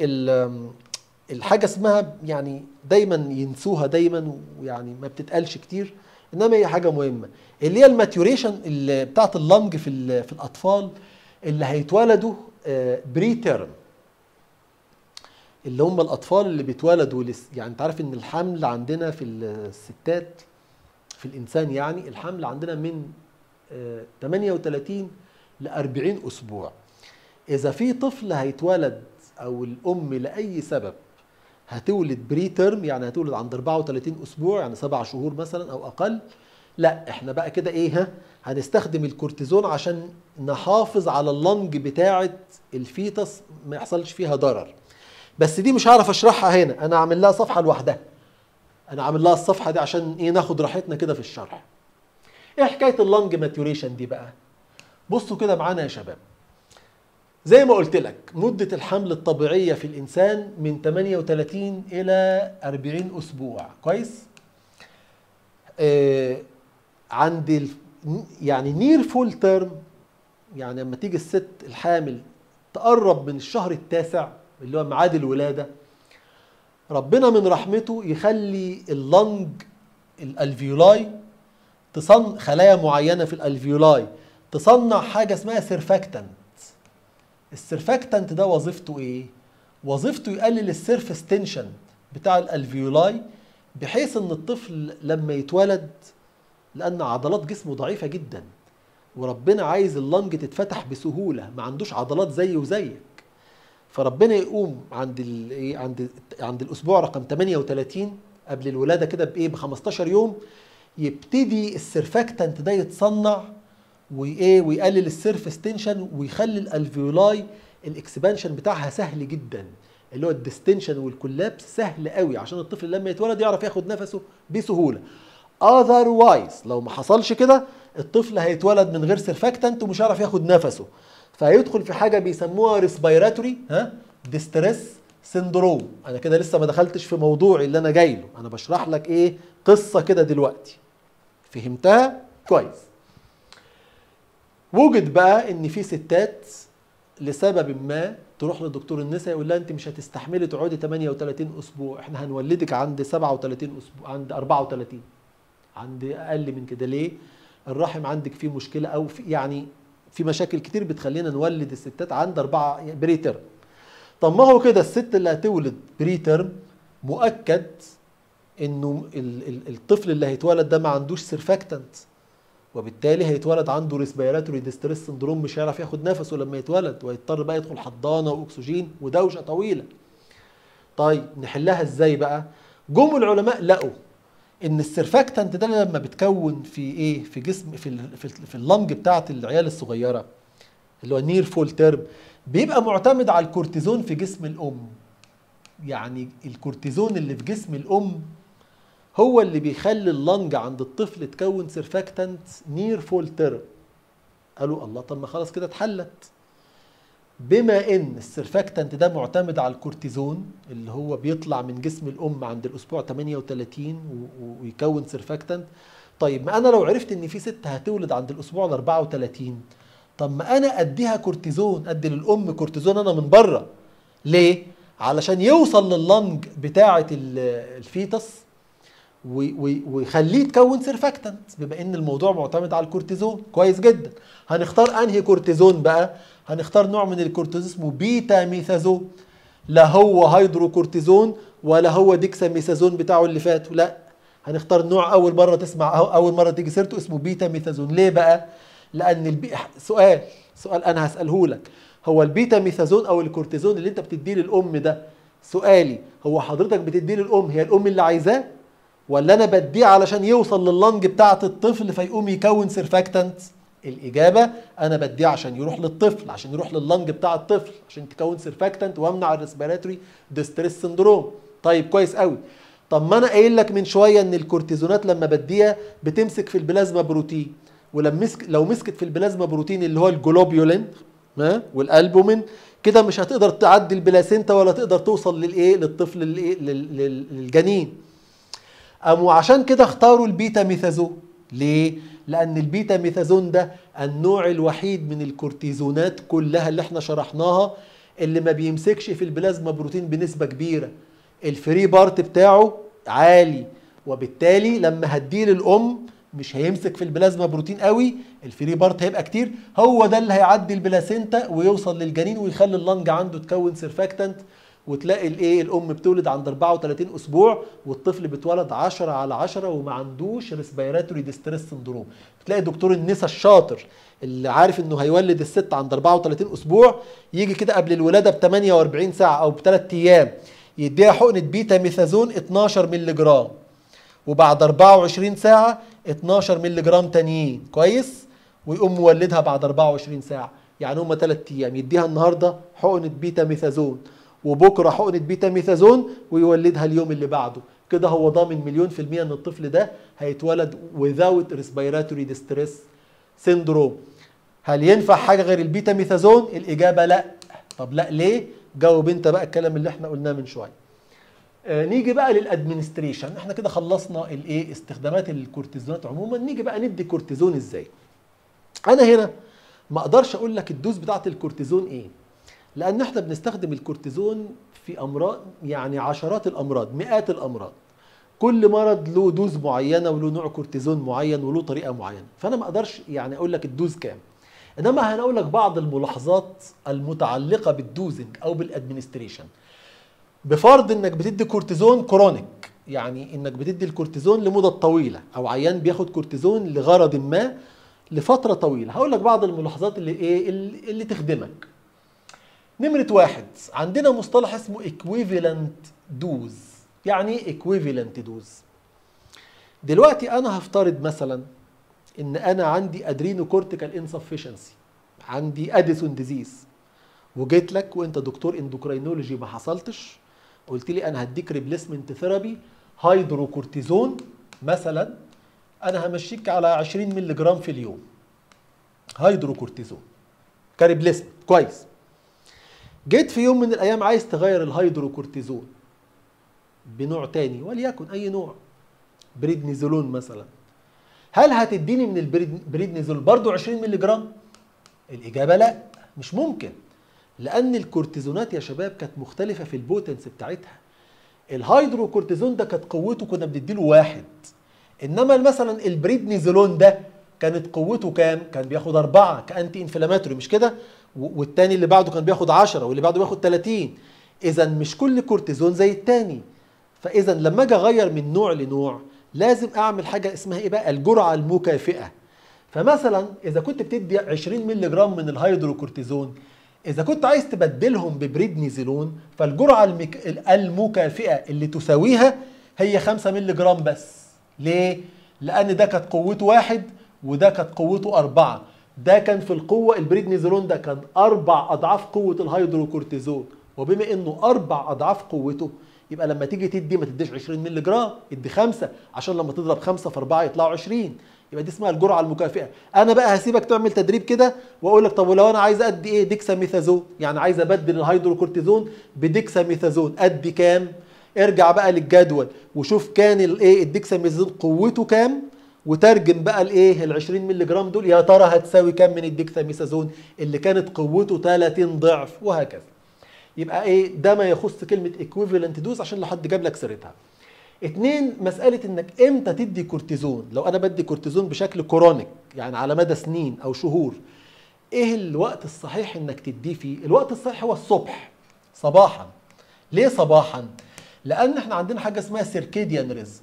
A: الحاجه اسمها يعني دايما ينسوها دايما ويعني ما بتتقالش كتير انما هي حاجه مهمه اللي هي الماتيوريشن اللي بتاعت اللنج في في الاطفال اللي هيتولدوا بري تيرم اللي هم الاطفال اللي بيتولدوا لس يعني انت عارف ان الحمل عندنا في الستات في الانسان يعني الحمل عندنا من 38 ل 40 اسبوع اذا في طفل هيتولد او الام لاي سبب هتولد بري تيرم يعني هتولد عند 34 اسبوع يعني سبع شهور مثلا او اقل لا احنا بقى كده ايه ها هنستخدم الكورتيزون عشان نحافظ على اللنج بتاعه الفيتس ما يحصلش فيها ضرر بس دي مش هعرف اشرحها هنا انا عامل لها صفحه لوحدها انا عامل لها الصفحه دي عشان ايه ناخد راحتنا كده في الشرح ايه حكايه اللنج ماتيوريشن دي بقى بصوا كده معانا يا شباب زي ما قلت لك مدة الحمل الطبيعية في الإنسان من 38 إلى 40 أسبوع كويس؟ آه عند يعني نير فول تيرم يعني لما تيجي الست الحامل تقرب من الشهر التاسع اللي هو ميعاد الولاده ربنا من رحمته يخلي اللنج الالفيولاي تصنع خلايا معينه في الالفيولاي تصنع حاجه اسمها سيرفاكتنت السيرفاكتنت ده وظيفته ايه وظيفته يقلل السيرفس تنشن بتاع الالفيولاي بحيث ان الطفل لما يتولد لان عضلات جسمه ضعيفه جدا وربنا عايز اللنج تتفتح بسهوله ما عندوش عضلات زيه وزيك فربنا يقوم عند ال ايه عند عند الاسبوع رقم 38 قبل الولاده كده بايه ب 15 يوم يبتدي السيرفاكتنت ده يتصنع وايه ويقلل السيرفس تنشن ويخلي الالفيولاي الاكسبانشن بتاعها سهل جدا اللي هو الديستنشن والكولابس سهل قوي عشان الطفل لما يتولد يعرف ياخد نفسه بسهوله اذروايز لو ما حصلش كده الطفل هيتولد من غير سيرفاكتنت ومش هيعرف ياخد نفسه فهيدخل في حاجه بيسموها ريسبيراتوري ها ديستريس سندروم انا كده لسه ما دخلتش في موضوعي اللي انا جاي له انا بشرح لك ايه قصه كده دلوقتي فهمتها كويس وجد بقى ان في ستات لسبب ما تروح لدكتور النساء يقول لها انت مش هتستحملي تقعدي 38 اسبوع احنا هنولدك عند 37 اسبوع عند 34 عند اقل من كده ليه الرحم عندك فيه مشكله او في يعني في مشاكل كتير بتخلينا نولد الستات عند أربعة بري ترم طب ما هو كده الست اللي هتولد بري ترم مؤكد انه ال- ال- الطفل اللي هيتولد ده ما عندوش سيرفاكتنت وبالتالي هيتولد عنده ريسبيراتوري ديستريس سندروم مش هيعرف ياخد نفسه لما يتولد ويضطر بقى يدخل حضانه واكسجين ودوشه طويله. طيب نحلها ازاي بقى؟ جم العلماء لقوا ان السيرفاكتنت ده لما بتكون في ايه؟ في جسم في ال في, ال في اللنج بتاعه العيال الصغيره اللي هو نير فول تيرم بيبقى معتمد على الكورتيزون في جسم الام. يعني الكورتيزون اللي في جسم الام هو اللي بيخلي اللنج عند الطفل تكون سيرفاكتنت نير فول تيرم قالوا الله طب ما خلاص كده اتحلت بما ان السيرفاكتنت ده معتمد على الكورتيزون اللي هو بيطلع من جسم الام عند الاسبوع 38 و- و- ويكون سيرفاكتنت طيب ما انا لو عرفت ان في ست هتولد عند الاسبوع ال 34 طب ما انا اديها كورتيزون ادي للام كورتيزون انا من بره ليه علشان يوصل لللنج بتاعه ال- الفيتس وي- وي- ويخليه يتكون سيرفاكتنت بما ان الموضوع معتمد على الكورتيزون كويس جدا هنختار انهي كورتيزون بقى هنختار نوع من الكورتيزون اسمه بيتا ميثازون لا هو هيدروكورتيزون ولا هو ديكسا ميثازون بتاعه اللي فات لا هنختار نوع اول مره تسمع أو اول مره تيجي سيرته اسمه بيتا ميثازون ليه بقى لان البي... سؤال سؤال انا هساله لك هو البيتا ميثازون او الكورتيزون اللي انت بتديه للام ده سؤالي هو حضرتك بتديه للام هي الام اللي عايزاه ولا انا بديه علشان يوصل لللنج بتاعه الطفل فيقوم يكون سيرفاكتنت الاجابه انا بديه عشان يروح للطفل عشان يروح لللنج بتاع الطفل عشان تكون سيرفاكتنت وامنع الريسبيراتوري ديستريس سندروم طيب كويس قوي طب ما انا قايل لك من شويه ان الكورتيزونات لما بديها بتمسك في البلازما بروتين ولما مسك لو مسكت في البلازما بروتين اللي هو الجلوبيولين ها والالبومين كده مش هتقدر تعدي البلاسينتا ولا تقدر توصل للايه للطفل للايه لل- لل- للجنين قاموا عشان كده اختاروا البيتا ميثازون ليه؟ لأن البيتا ميثازون ده النوع الوحيد من الكورتيزونات كلها اللي احنا شرحناها اللي ما بيمسكش في البلازما بروتين بنسبة كبيرة الفري بارت بتاعه عالي وبالتالي لما هديه للأم مش هيمسك في البلازما بروتين قوي الفري بارت هيبقى كتير هو ده اللي هيعدي البلاسينتا ويوصل للجنين ويخلي اللنج عنده تكون سيرفاكتنت وتلاقي الايه الام بتولد عند 34 اسبوع والطفل بيتولد 10 على 10 وما عندوش ريسبيراتوري ديستريس سندروم تلاقي دكتور النساء الشاطر اللي عارف انه هيولد الست عند 34 اسبوع يجي كده قبل الولاده ب 48 ساعه او بثلاث ايام يديها حقنه بيتا ميثازون 12 مللي جرام وبعد 24 ساعه 12 مللي جرام تانيين كويس ويقوم مولدها بعد 24 ساعه يعني هم ثلاث ايام يديها النهارده حقنه بيتا ميثازون وبكره حقنه بيتا ميثازون ويولدها اليوم اللي بعده كده هو ضامن مليون في المية ان الطفل ده هيتولد without respiratory distress syndrome هل ينفع حاجة غير البيتا ميثازون الإجابة لا طب لا ليه جاوب انت بقى الكلام اللي احنا قلناه من شوية آه نيجي بقى للادمنستريشن احنا كده خلصنا الايه استخدامات الكورتيزونات عموما نيجي بقى ندي كورتيزون ازاي انا هنا ما اقدرش اقول لك الدوز بتاعت الكورتيزون ايه لان احنا بنستخدم الكورتيزون في امراض يعني عشرات الامراض مئات الامراض كل مرض له دوز معينه وله نوع كورتيزون معين وله طريقه معينه فانا ما اقدرش يعني اقول لك الدوز كام انما هنقول لك بعض الملاحظات المتعلقه بالدوزنج او بالادمنستريشن بفرض انك بتدي كورتيزون كرونيك يعني انك بتدي الكورتيزون لمده طويله او عيان بياخد كورتيزون لغرض ما لفتره طويله هقول لك بعض الملاحظات اللي ايه اللي, اللي تخدمك نمرة واحد عندنا مصطلح اسمه equivalent دوز يعني ايه equivalent دوز دلوقتي انا هفترض مثلا ان انا عندي ادرينو كورتيكال انسفشنسي عندي اديسون ديزيز وجيت لك وانت دكتور اندوكرينولوجي ما حصلتش قلت لي انا هديك ريبليسمنت ثيرابي هيدروكورتيزون مثلا انا همشيك على 20 مللي جرام في اليوم هيدروكورتيزون كريبليسمنت كويس جيت في يوم من الايام عايز تغير الهيدروكورتيزون بنوع تاني وليكن اي نوع بريدنيزولون مثلا هل هتديني من البريدنيزول برضو 20 مللي جرام الاجابه لا مش ممكن لان الكورتيزونات يا شباب كانت مختلفه في البوتنس بتاعتها الهيدروكورتيزون ده كانت قوته كنا بنديله واحد انما مثلا البريدنيزولون ده كانت قوته كام كان بياخد أربعة كأنتي انفلاماتوري مش كده والتاني اللي بعده كان بياخد 10 واللي بعده بياخد 30 اذا مش كل كورتيزون زي التاني فاذا لما اجي اغير من نوع لنوع لازم اعمل حاجه اسمها ايه بقى الجرعه المكافئه فمثلا اذا كنت بتدي 20 مللي جرام من الهيدروكورتيزون اذا كنت عايز تبدلهم ببريدنيزولون فالجرعه المك... المكافئه اللي تساويها هي 5 مللي جرام بس ليه لان ده كانت قوته واحد وده كانت قوته أربعة ده كان في القوة البريدنيزولون ده كان أربع أضعاف قوة الهيدروكورتيزون وبما إنه أربع أضعاف قوته يبقى لما تيجي تدي ما تديش 20 مللي جرام ادي خمسة عشان لما تضرب خمسة في أربعة يطلعوا 20 يبقى دي اسمها الجرعة المكافئة أنا بقى هسيبك تعمل تدريب كده وأقول لك طب ولو أنا عايز أدي إيه ديكساميثازون يعني عايز أبدل الهيدروكورتيزون بديكساميثازون أدي كام؟ ارجع بقى للجدول وشوف كان الايه الديكساميثازون قوته كام وترجم بقى الايه ال 20 مللي جرام دول يا ترى هتساوي كام من الديكساميثازون اللي كانت قوته 30 ضعف وهكذا يبقى ايه ده ما يخص كلمه ايكويفالنت دوز عشان لو حد جاب لك سيرتها اتنين مسألة انك امتى تدي كورتيزون لو انا بدي كورتيزون بشكل كورونيك يعني على مدى سنين او شهور ايه الوقت الصحيح انك تديه فيه الوقت الصحيح هو الصبح صباحا ليه صباحا لان احنا عندنا حاجه اسمها سيركيديان ريزم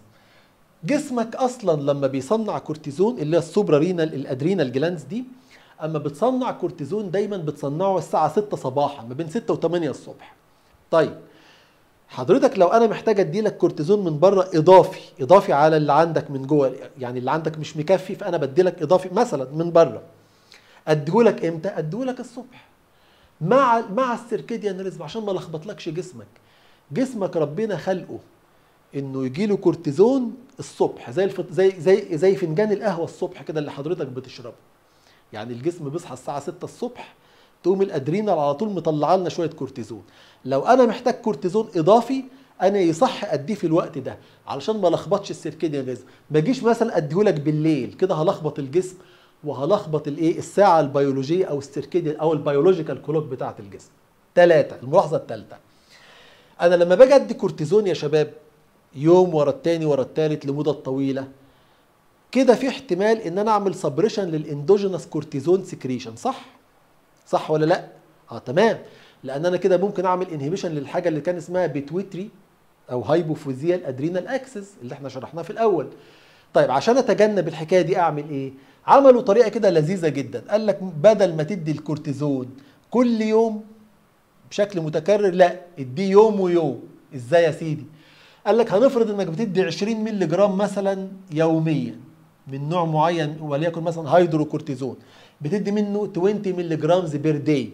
A: جسمك اصلا لما بيصنع كورتيزون اللي هي السوبرا رينال الادرينال جلاندز دي اما بتصنع كورتيزون دايما بتصنعه الساعه 6 صباحا ما بين 6 و8 الصبح طيب حضرتك لو انا محتاج ادي لك كورتيزون من بره اضافي اضافي على اللي عندك من جوه يعني اللي عندك مش مكفي فانا بدي لك اضافي مثلا من بره اديهولك امتى اديهولك الصبح مع مع السيركيديان ريزم عشان ما لخبطلكش جسمك جسمك ربنا خلقه انه يجي له كورتيزون الصبح زي الفط... زي زي زي فنجان القهوه الصبح كده اللي حضرتك بتشربه يعني الجسم بيصحى الساعه 6 الصبح تقوم الادرينال على طول مطلعه لنا شويه كورتيزون لو انا محتاج كورتيزون اضافي انا يصح اديه في الوقت ده علشان ما لخبطش السيركيديان ريزم ما اجيش مثلا اديهولك بالليل كده هلخبط الجسم وهلخبط الايه الساعه البيولوجيه او السيركيديان او البيولوجيكال كلوك بتاعه الجسم ثلاثه الملاحظه الثالثه انا لما باجي ادي كورتيزون يا شباب يوم ورا التاني ورا التالت لمدة طويلة كده في احتمال ان انا اعمل سبريشن للاندوجينوس كورتيزون سكريشن صح صح ولا لا اه تمام لان انا كده ممكن اعمل انهبيشن للحاجه اللي كان اسمها بيتويتري او هايبوفوزيال ادرينال اكسس اللي احنا شرحناه في الاول طيب عشان اتجنب الحكايه دي اعمل ايه عملوا طريقه كده لذيذه جدا قال لك بدل ما تدي الكورتيزون كل يوم بشكل متكرر لا اديه يوم ويوم ازاي يا سيدي قال لك هنفرض انك بتدي 20 مللي جرام مثلا يوميا من نوع معين وليكن مثلا هيدروكورتيزون بتدي منه 20 مللي جرامز بير داي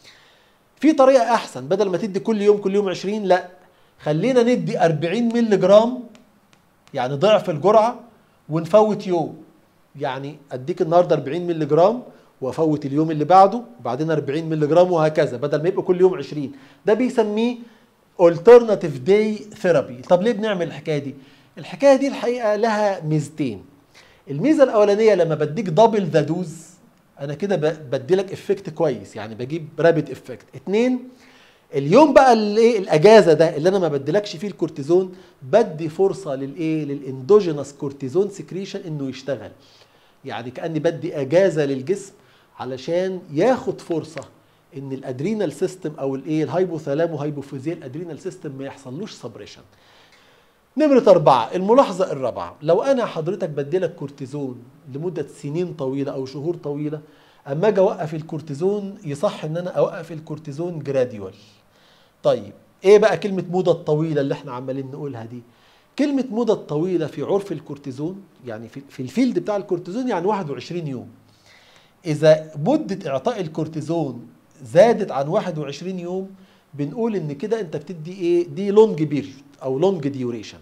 A: في طريقه احسن بدل ما تدي كل يوم كل يوم 20 لا خلينا ندي 40 مللي جرام يعني ضعف الجرعه ونفوت يوم يعني اديك النهارده 40 مللي جرام وافوت اليوم اللي بعده وبعدين 40 مللي جرام وهكذا بدل ما يبقى كل يوم 20 ده بيسميه alternative day therapy طب ليه بنعمل الحكايه دي الحكايه دي الحقيقه لها ميزتين الميزه الاولانيه لما بديك دبل ذا دوز انا كده ب- بديلك افكت كويس يعني بجيب رابط افكت اتنين اليوم بقى الايه الاجازه ده اللي انا ما بديلكش فيه الكورتيزون بدي فرصه للايه للاندوجينوس كورتيزون سكريشن انه يشتغل يعني كاني بدي اجازه للجسم علشان ياخد فرصه ان الادرينال سيستم او الايه الهايبوثالامو هايبوفيزيال ادرينال سيستم ما يحصلوش سبريشن نمرة أربعة الملاحظة الرابعة لو أنا حضرتك بديلك كورتيزون لمدة سنين طويلة أو شهور طويلة أما أجي أوقف الكورتيزون يصح إن أنا أوقف الكورتيزون جراديوال طيب إيه بقى كلمة مدة طويلة اللي إحنا عمالين نقولها دي كلمة مدة طويلة في عرف الكورتيزون يعني في, في الفيلد بتاع الكورتيزون يعني 21 يوم إذا مدة إعطاء الكورتيزون زادت عن 21 يوم بنقول إن كده أنت بتدي إيه دي لونج بيريود أو لونج ديوريشن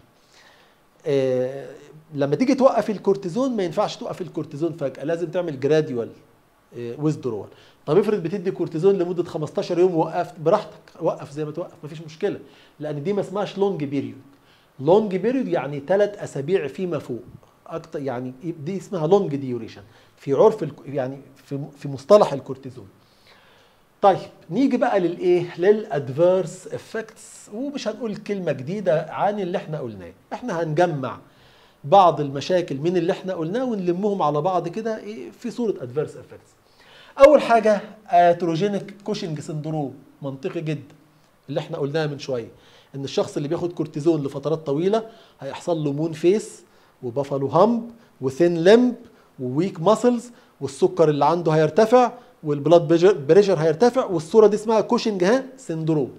A: آه لما تيجي توقف الكورتيزون ما ينفعش توقف الكورتيزون فجأة لازم تعمل جراديوال ويزدرول طب افرض بتدي كورتيزون لمدة 15 يوم وقفت براحتك وقف زي ما توقف مفيش مشكلة لأن دي ما اسمهاش لونج بيريود لونج بيريود يعني ثلاث أسابيع فيما فوق أكتر يعني دي اسمها لونج ديوريشن في عرف الك- يعني في في مصطلح الكورتيزون طيب نيجي بقى للايه للادفيرس افكتس ومش هنقول كلمه جديده عن اللي احنا قلناه احنا هنجمع بعض المشاكل من اللي احنا قلناه ونلمهم على بعض كده إيه في صوره ادفيرس افكتس اول حاجه اتروجينيك كوشنج سندروم منطقي جدا اللي احنا قلناها من شويه ان الشخص اللي بياخد كورتيزون لفترات طويله هيحصل له مون فيس وبافالو هامب وثين لمب وويك ماسلز والسكر اللي عنده هيرتفع والبلاد بريشر هيرتفع والصوره دي اسمها كوشنج ها سندروم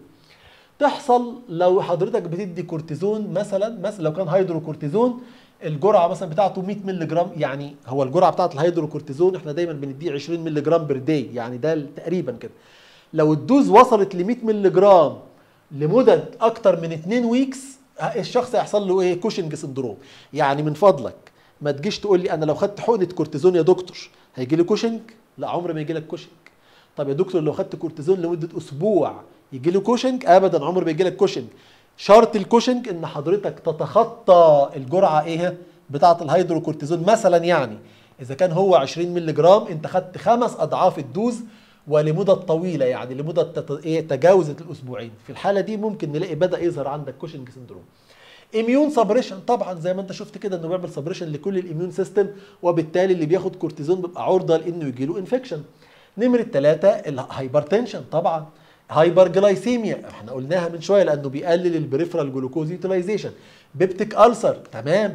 A: تحصل لو حضرتك بتدي كورتيزون مثلا مثلا لو كان هيدروكورتيزون الجرعه مثلا بتاعته 100 مللي جرام يعني هو الجرعه بتاعت الهيدروكورتيزون احنا دايما بنديه 20 مللي جرام بير داي يعني ده تقريبا كده لو الدوز وصلت ل 100 مللي جرام لمدة أكتر من 2 ويكس الشخص هيحصل له إيه؟ كوشنج سندروم. يعني من فضلك ما تجيش تقول لي أنا لو خدت حقنة كورتيزون يا دكتور هيجي لي كوشنج؟ لا عمر ما يجي لك كوشنج. طب يا دكتور لو خدت كورتيزون لمدة أسبوع يجي له كوشنج؟ أبدا عمر ما يجي لك كوشنج. شرط الكوشنج إن حضرتك تتخطى الجرعة إيه؟ بتاعة الهيدروكورتيزون مثلا يعني إذا كان هو 20 مللي جرام أنت خدت خمس أضعاف الدوز ولمدة طويلة يعني لمدة تت- إيه تجاوزت الأسبوعين في الحالة دي ممكن نلاقي بدأ يظهر عندك كوشنج سندروم اميون سبريشن طبعا زي ما انت شفت كده انه بيعمل سبريشن لكل الاميون سيستم وبالتالي اللي بياخد كورتيزون بيبقى عرضه لانه يجي له انفكشن نمره ثلاثة الهايبرتنشن طبعا هايبر جلايسيميا احنا قلناها من شويه لانه بيقلل البريفرال جلوكوز يوتيلايزيشن بيبتيك ألسر تمام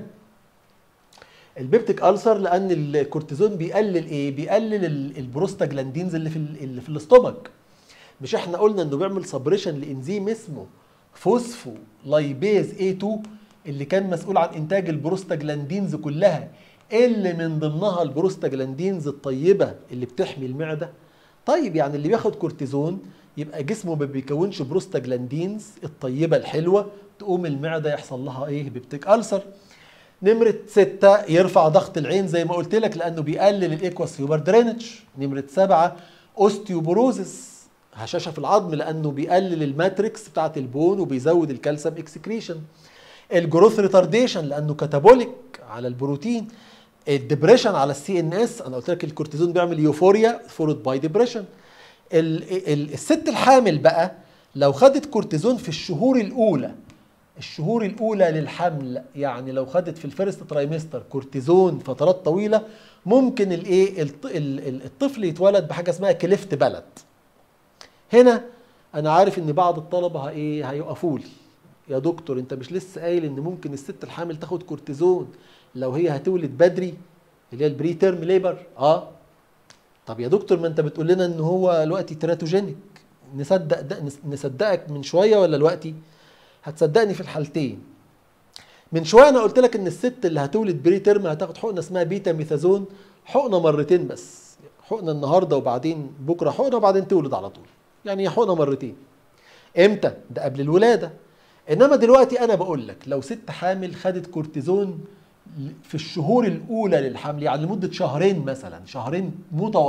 A: البيبتيك ألسر لان الكورتيزون بيقلل ايه بيقلل ال- البروستاجلاندينز اللي في ال- اللي في الاستومك مش احنا قلنا انه بيعمل سبريشن لانزيم اسمه فوسفو لايبيز A2 اللي كان مسؤول عن انتاج البروستاجلاندينز كلها اللي من ضمنها البروستاجلاندينز الطيبه اللي بتحمي المعده طيب يعني اللي بياخد كورتيزون يبقى جسمه ما بيكونش بروستاجلاندينز الطيبه الحلوه تقوم المعده يحصل لها ايه بيبتيك ألسر نمرة ستة يرفع ضغط العين زي ما قلت لك لأنه بيقلل الإيكواس فيوبر درينج نمرة سبعة أوستيوبروزيس هشاشة في العظم لأنه بيقلل الماتريكس بتاعة البون وبيزود الكالسيوم اكسكريشن الجروث ريتارديشن لأنه كاتابوليك على البروتين الدبريشن على السي ان اس انا قلت لك الكورتيزون بيعمل يوفوريا فولود باي ديبريشن الست الحامل بقى لو خدت كورتيزون في الشهور الاولى الشهور الاولى للحمل يعني لو خدت في الفيرست ترايمستر كورتيزون فترات طويله ممكن الايه الط- ال- ال- الطفل يتولد بحاجه اسمها كليفت بلد هنا انا عارف ان بعض الطلبه ه- ايه هيقفوا لي يا دكتور انت مش لسه قايل ان ممكن الست الحامل تاخد كورتيزون لو هي هتولد بدري اللي هي البري تيرم ليبر اه طب يا دكتور ما انت بتقول لنا ان هو دلوقتي تراتوجينيك نصدق ده نس- نصدقك من شويه ولا دلوقتي هتصدقني في الحالتين من شويه انا قلت لك ان الست اللي هتولد بري تيرم هتاخد حقنه اسمها بيتا ميثازون حقنه مرتين بس حقنه النهارده وبعدين بكره حقنه وبعدين تولد على طول يعني هي حقنه مرتين امتى ده قبل الولاده انما دلوقتي انا بقول لك لو ست حامل خدت كورتيزون في الشهور الاولى للحمل يعني لمده شهرين مثلا شهرين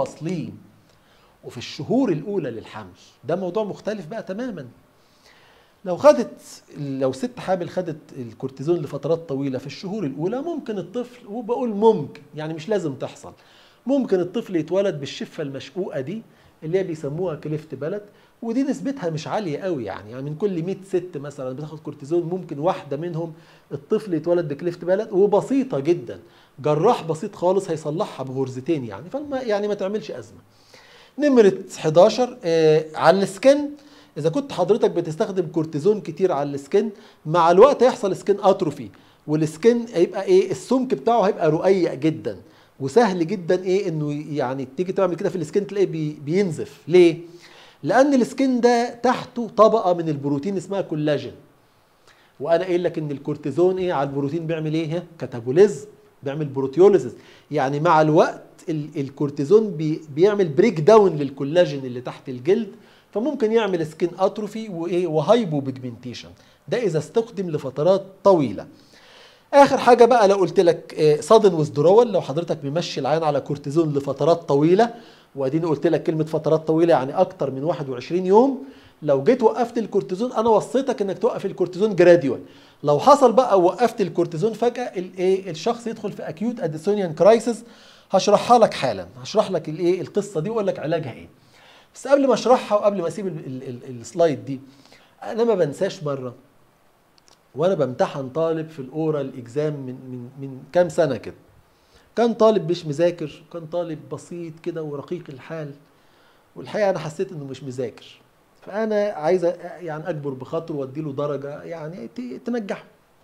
A: متواصلين وفي الشهور الاولى للحمل ده موضوع مختلف بقى تماما لو خدت لو ست حامل خدت الكورتيزون لفترات طويله في الشهور الاولى ممكن الطفل وبقول ممكن يعني مش لازم تحصل ممكن الطفل يتولد بالشفه المشقوقه دي اللي هي بيسموها كليفت بلد ودي نسبتها مش عاليه قوي يعني يعني من كل 100 ست مثلا بتاخد كورتيزون ممكن واحده منهم الطفل يتولد بكليفت بلد وبسيطه جدا جراح بسيط خالص هيصلحها بغرزتين يعني فما يعني ما تعملش ازمه نمره 11 آه على السكن اذا كنت حضرتك بتستخدم كورتيزون كتير على السكن مع الوقت هيحصل سكن اتروفي والسكن هيبقى ايه السمك بتاعه هيبقى رقيق جدا وسهل جدا ايه انه يعني تيجي تعمل كده في السكن تلاقيه بي بينزف ليه لان السكن ده تحته طبقه من البروتين اسمها كولاجين وانا قايل لك ان الكورتيزون ايه على البروتين بيعمل ايه كاتابوليزم بيعمل بروتيوليزيس يعني مع الوقت الكورتيزون بي بيعمل بريك داون للكولاجين اللي تحت الجلد فممكن يعمل سكين اتروفي وايه وهايبو بيجمنتيشن ده اذا استخدم لفترات طويله اخر حاجه بقى لو قلت لك صادن وذرول لو حضرتك ممشي العين على كورتيزون لفترات طويله واديني قلت لك كلمه فترات طويله يعني اكتر من 21 يوم لو جيت وقفت الكورتيزون انا وصيتك انك توقف الكورتيزون جراديوال لو حصل بقى وقفت الكورتيزون فجاه الايه الشخص يدخل في اكيوت اديسونيان كرايسيس هشرحها لك حالا هشرح لك الايه القصه دي واقول لك علاجها ايه بس قبل ما اشرحها وقبل ما اسيب السلايد دي انا ما بنساش مره وانا بمتحن طالب في الاورال اكزام من من من كام سنه كده كان طالب مش مذاكر كان طالب بسيط كده ورقيق الحال والحقيقه انا حسيت انه مش مذاكر فانا عايز يعني اجبر بخاطره وادي له درجه يعني تنجحه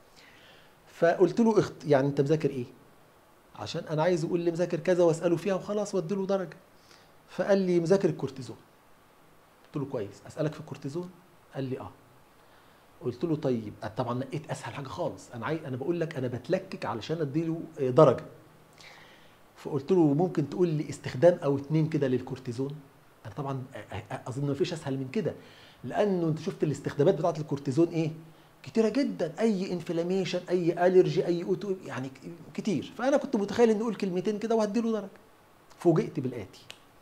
A: فقلت له اخت يعني انت مذاكر ايه عشان انا عايز يقول لي مذاكر كذا واساله فيها وخلاص وادي له درجه فقال لي مذاكر الكورتيزون قلت له كويس اسالك في الكورتيزون قال لي اه قلت له طيب طبعا نقيت اسهل حاجه خالص انا عايز انا بقول لك انا بتلكك علشان اديله درجه فقلت له ممكن تقول لي استخدام او اتنين كده للكورتيزون انا طبعا اظن مفيش اسهل من كده لانه انت شفت الاستخدامات بتاعه الكورتيزون ايه كتيره جدا اي انفلاميشن اي الرجي اي اوتو يعني كتير فانا كنت متخيل اني اقول كلمتين كده وهديله درجه فوجئت بالاتي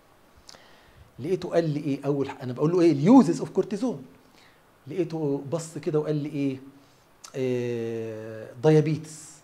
A: لقيته قال لي ايه اول انا بقول له ايه اليوزز اوف كورتيزون لقيته بص كده وقال لي ايه, إيه ديابيتس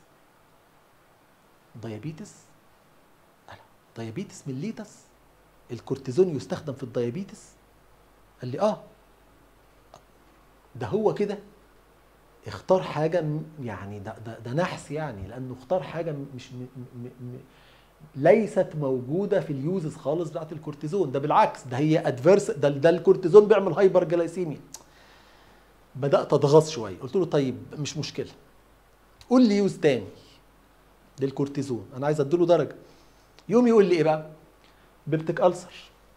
A: ديابيتس ديابيتس ميليتس الكورتيزون يستخدم في الديابيتس قال لي اه ده هو كده اختار حاجة يعني ده, ده, ده نحس يعني لأنه اختار حاجة مش م م م ليست موجودة في اليوزز خالص بتاعت الكورتيزون ده بالعكس ده هي ادفيرس ده, ده الكورتيزون بيعمل هايبر جلايسيميا بدأت أتغاظ شوية قلت له طيب مش مشكلة قول لي يوز تاني للكورتيزون أنا عايز أديله درجة يوم يقول لي إيه بقى؟ بيبتك ألسر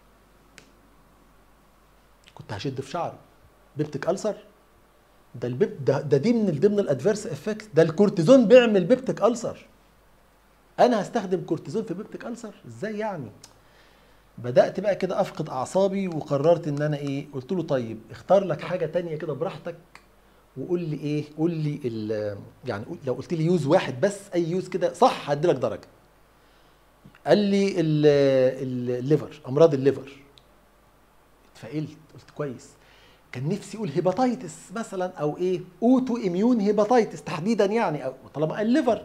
A: كنت هشد في شعره بيبتك ألسر ده البيب ده, ده دي من ضمن الادفيرس افكت ده الكورتيزون بيعمل بيبتك ألسر انا هستخدم كورتيزون في بيبتك ألسر ازاي يعني بدات بقى كده افقد اعصابي وقررت ان انا ايه قلت له طيب اختار لك حاجه تانية كده براحتك وقول لي ايه قول لي يعني لو قلت لي يوز واحد بس اي يوز كده صح هدي لك درجه قال لي الليفر امراض الليفر اتفائلت قلت كويس كان نفسي يقول هيباتيتس مثلا او ايه اوتو اميون هيباتيتس تحديدا يعني او طالما قال ليفر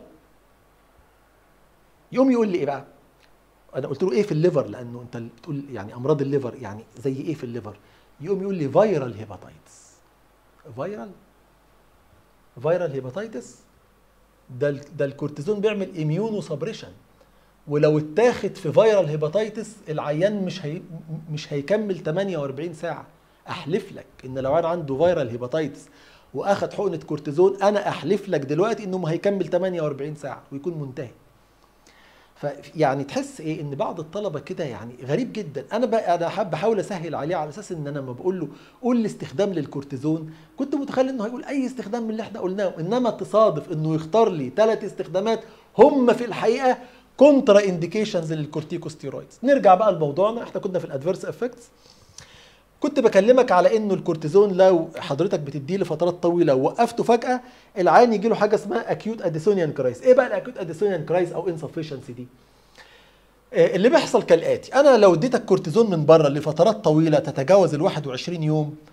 A: يقوم يقول لي ايه بقى انا قلت له ايه في الليفر لانه انت بتقول يعني امراض الليفر يعني زي ايه في الليفر يقوم يقول لي فيرال هيباتيتس فيرال فيرال هيباتيتس ده ده الكورتيزون بيعمل اميونو سبريشن ولو اتاخد في فيرال هيباتيتس العيان مش هي مش هيكمل 48 ساعه احلف لك ان لو انا عنده فيرال هيباتيتس واخد حقنه كورتيزون انا احلف لك دلوقتي انه ما هيكمل 48 ساعه ويكون منتهي فيعني تحس ايه ان بعض الطلبه كده يعني غريب جدا انا بقى انا حاب بحاول اسهل عليه على اساس ان انا لما بقول له قول لي استخدام للكورتيزون كنت متخيل انه هيقول اي استخدام من اللي احنا قلناه انما تصادف انه يختار لي ثلاث استخدامات هم في الحقيقه كونترا انديكيشنز للكورتيكوستيرويدز نرجع بقى لموضوعنا احنا كنا في الادفيرس افكتس كنت بكلمك على انه الكورتيزون لو حضرتك بتديه لفترات طويله ووقفته فجاه العيان يجي له حاجه اسمها اكيوت اديسونيان كرايس ايه بقى الاكيوت اديسونيان كرايس او انسفشنسي دي اللي بيحصل كالاتي انا لو اديتك كورتيزون من بره لفترات طويله تتجاوز ال 21 يوم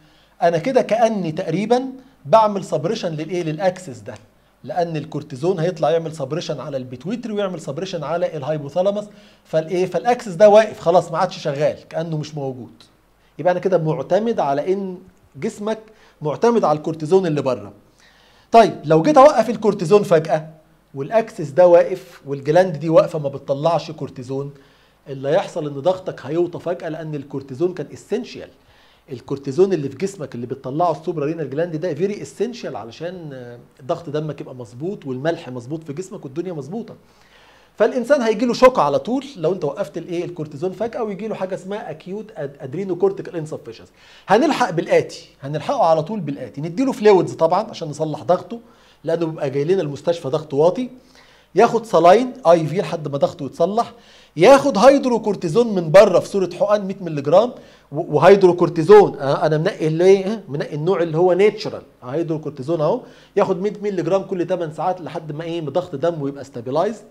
A: انا كده كاني تقريبا بعمل سبريشن للايه للاكسس ده لان الكورتيزون هيطلع يعمل سبريشن على البيتويتري ويعمل سبريشن على الهايبوثالاموس فالايه فالاكسس ده واقف خلاص ما عادش شغال كانه مش موجود يبقى انا كده معتمد على ان جسمك معتمد على الكورتيزون اللي بره طيب لو جيت اوقف الكورتيزون فجاه والاكسس ده واقف والجلاند دي واقفه ما بتطلعش كورتيزون اللي هيحصل ان ضغطك هيوطى فجاه لان الكورتيزون كان اسينشال الكورتيزون اللي في جسمك اللي بتطلعه السوبرا رينال جلاند ده فيري اسينشال علشان آه، ضغط دمك يبقى مظبوط والملح مظبوط في جسمك والدنيا مظبوطه فالانسان هيجي له شوك على طول لو انت وقفت الايه الكورتيزون فجاه ويجي له حاجه اسمها اكيوت ادرينو كورتيكال انسفشنس هنلحق بالاتي هنلحقه على طول بالاتي نديله فلويدز طبعا عشان نصلح ضغطه لانه بيبقى جاي لنا المستشفى ضغطه واطي ياخد صلاين اي في لحد ما ضغطه يتصلح ياخد هيدروكورتيزون من بره في صوره حقن 100 مللي جرام و- وهيدروكورتيزون آه، انا منقي اللي ايه منقي النوع اللي هو نيتشرال هيدروكورتيزون اهو ياخد 100 مللي جرام كل 8 ساعات لحد ما ايه ضغط دمه يبقى ستابلايزد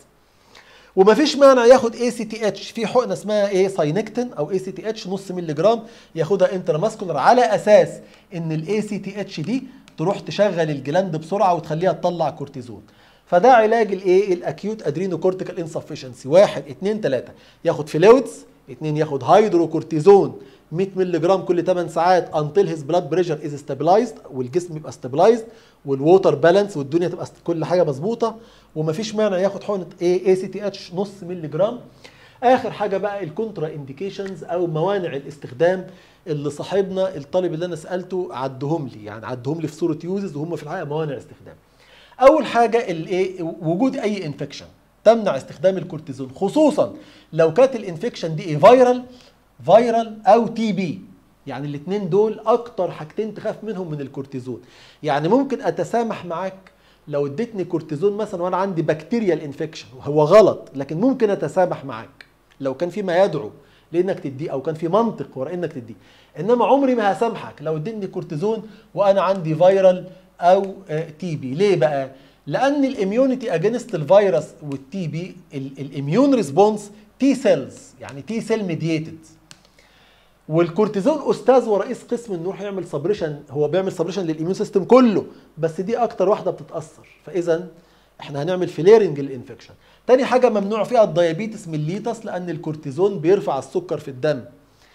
A: ومفيش مانع ياخد اي سي تي اتش في حقنه اسمها ايه ساينكتين او اي سي تي اتش نص مللي جرام ياخدها انتراماسكولار على اساس ان الاي سي تي اتش دي تروح تشغل الجلاند بسرعه وتخليها تطلع كورتيزون فده علاج الايه الاكيوت ادرينو كورتيكال انسفشنسي واحد اتنين تلاته ياخد فلويدز اتنين ياخد هيدروكورتيزون 100 مللي جرام كل 8 ساعات انتل هيز بلاد بريشر از ستابلايزد والجسم يبقى ستابلايزد والووتر بالانس والدنيا تبقى است- كل حاجه مظبوطه ومفيش مانع ياخد حقنه ايه اي سي تي اتش نص مللي جرام اخر حاجه بقى الكونترا انديكيشنز او موانع الاستخدام اللي صاحبنا الطالب اللي انا سالته عدهم لي يعني عدهم لي في صوره يوزز وهم في الحقيقه موانع استخدام اول حاجه الايه وجود اي انفكشن تمنع استخدام الكورتيزون خصوصا لو كانت الانفكشن دي ايه فيرال فيرال او تي بي يعني الاثنين دول اكتر حاجتين تخاف منهم من الكورتيزون يعني ممكن اتسامح معاك لو اديتني كورتيزون مثلا وانا عندي بكتيريال انفكشن وهو غلط لكن ممكن اتسامح معاك لو كان في ما يدعو لانك تديه او كان في منطق وراء انك تديه انما عمري ما هسامحك لو اديتني كورتيزون وانا عندي فيرال او تي بي ليه بقى لان الاميونيتي اجينست الفيروس والتي بي الاميون ريسبونس تي سيلز يعني تي سيل ميدييتد والكورتيزون استاذ ورئيس قسم انه يروح يعمل سبريشن هو بيعمل سبريشن للاميون سيستم كله بس دي اكتر واحده بتتاثر فاذا احنا هنعمل فليرنج للانفكشن تاني حاجه ممنوع فيها الديابيتس ميليتس لان الكورتيزون بيرفع السكر في الدم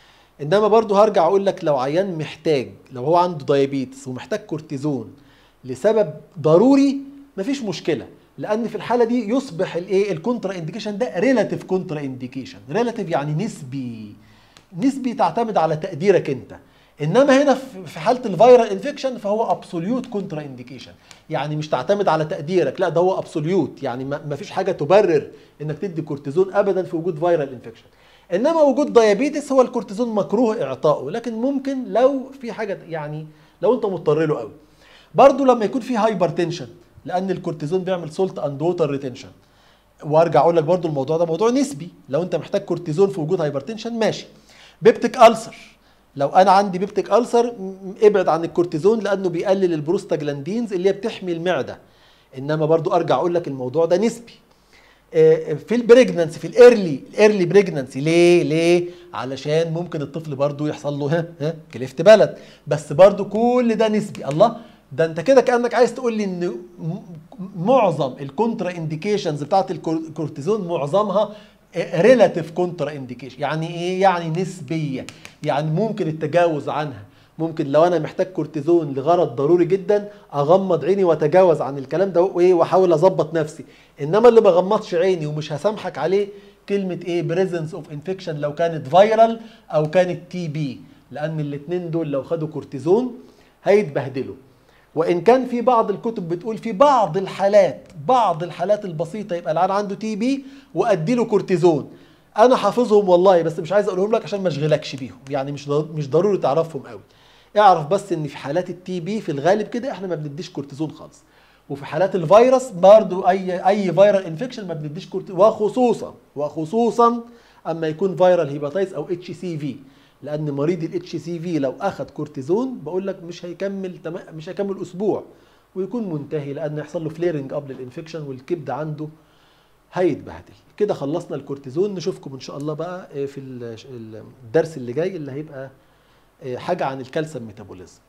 A: انما برضو هرجع اقول لك لو عيان محتاج لو هو عنده ديابيتس ومحتاج كورتيزون لسبب ضروري مفيش مشكله لان في الحاله دي يصبح الايه الكونترا انديكيشن ده ريلاتيف كونترا انديكيشن ريلاتيف يعني نسبي نسبي تعتمد على تقديرك انت انما هنا في- في حاله الفيرال انفكشن فهو ابسوليوت كونترا انديكيشن يعني مش تعتمد على تقديرك لا ده هو ابسوليوت يعني ما ما فيش حاجه تبرر انك تدي كورتيزون ابدا في وجود فيرال انفكشن انما وجود ديابيتس هو الكورتيزون مكروه اعطائه لكن ممكن لو في حاجه يعني لو انت مضطر له قوي برضو لما يكون في هايبرتنشن لان الكورتيزون بيعمل سولت اند ووتر ريتنشن وارجع اقول لك برضو الموضوع ده موضوع نسبي لو انت محتاج كورتيزون في وجود هايبرتنشن ماشي بيبتيك ألسر لو انا عندي بيبتيك ألسر م- ابعد عن الكورتيزون لانه بيقلل البروستاجلاندينز اللي هي بتحمي المعده انما برضو ارجع اقول لك الموضوع ده نسبي آه، في البريجننسي في الايرلي الايرلي بريجننسي ليه ليه علشان ممكن الطفل برضو يحصل له ها ها كليفت بلد بس برضو كل ده نسبي الله ده انت كده كانك عايز تقول لي ان م- معظم الكونترا انديكيشنز بتاعت الكور- الكورتيزون معظمها ريلاتيف كونترا انديكيشن يعني ايه يعني نسبيه يعني ممكن التجاوز عنها ممكن لو انا محتاج كورتيزون لغرض ضروري جدا اغمض عيني واتجاوز عن الكلام ده وايه واحاول اظبط نفسي انما اللي ما غمضش عيني ومش هسامحك عليه كلمه ايه بريزنس اوف انفكشن لو كانت فيرال او كانت تي بي لان الاثنين دول لو خدوا كورتيزون هيتبهدلوا وان كان في بعض الكتب بتقول في بعض الحالات بعض الحالات البسيطه يبقى العيان عنده تي بي وادي له كورتيزون انا حافظهم والله بس مش عايز اقولهم لك عشان ما اشغلكش بيهم يعني مش ضر- مش ضروري تعرفهم قوي اعرف بس ان في حالات التي بي في الغالب كده احنا ما بنديش كورتيزون خالص وفي حالات الفيروس برضو اي اي فيرال انفكشن ما بنديش كورتيزون وخصوصا وخصوصا اما يكون فيرال هيباتايتس او اتش سي في لان مريض الاتش سي في لو اخذ كورتيزون بقول لك مش هيكمل تم- مش هيكمل اسبوع ويكون منتهي لان يحصل له فليرنج قبل الانفكشن والكبد عنده هيتبهدل كده خلصنا الكورتيزون نشوفكم ان شاء الله بقى في ال- الدرس اللي جاي اللي هيبقى حاجه عن الكالسيوم ميتابوليزم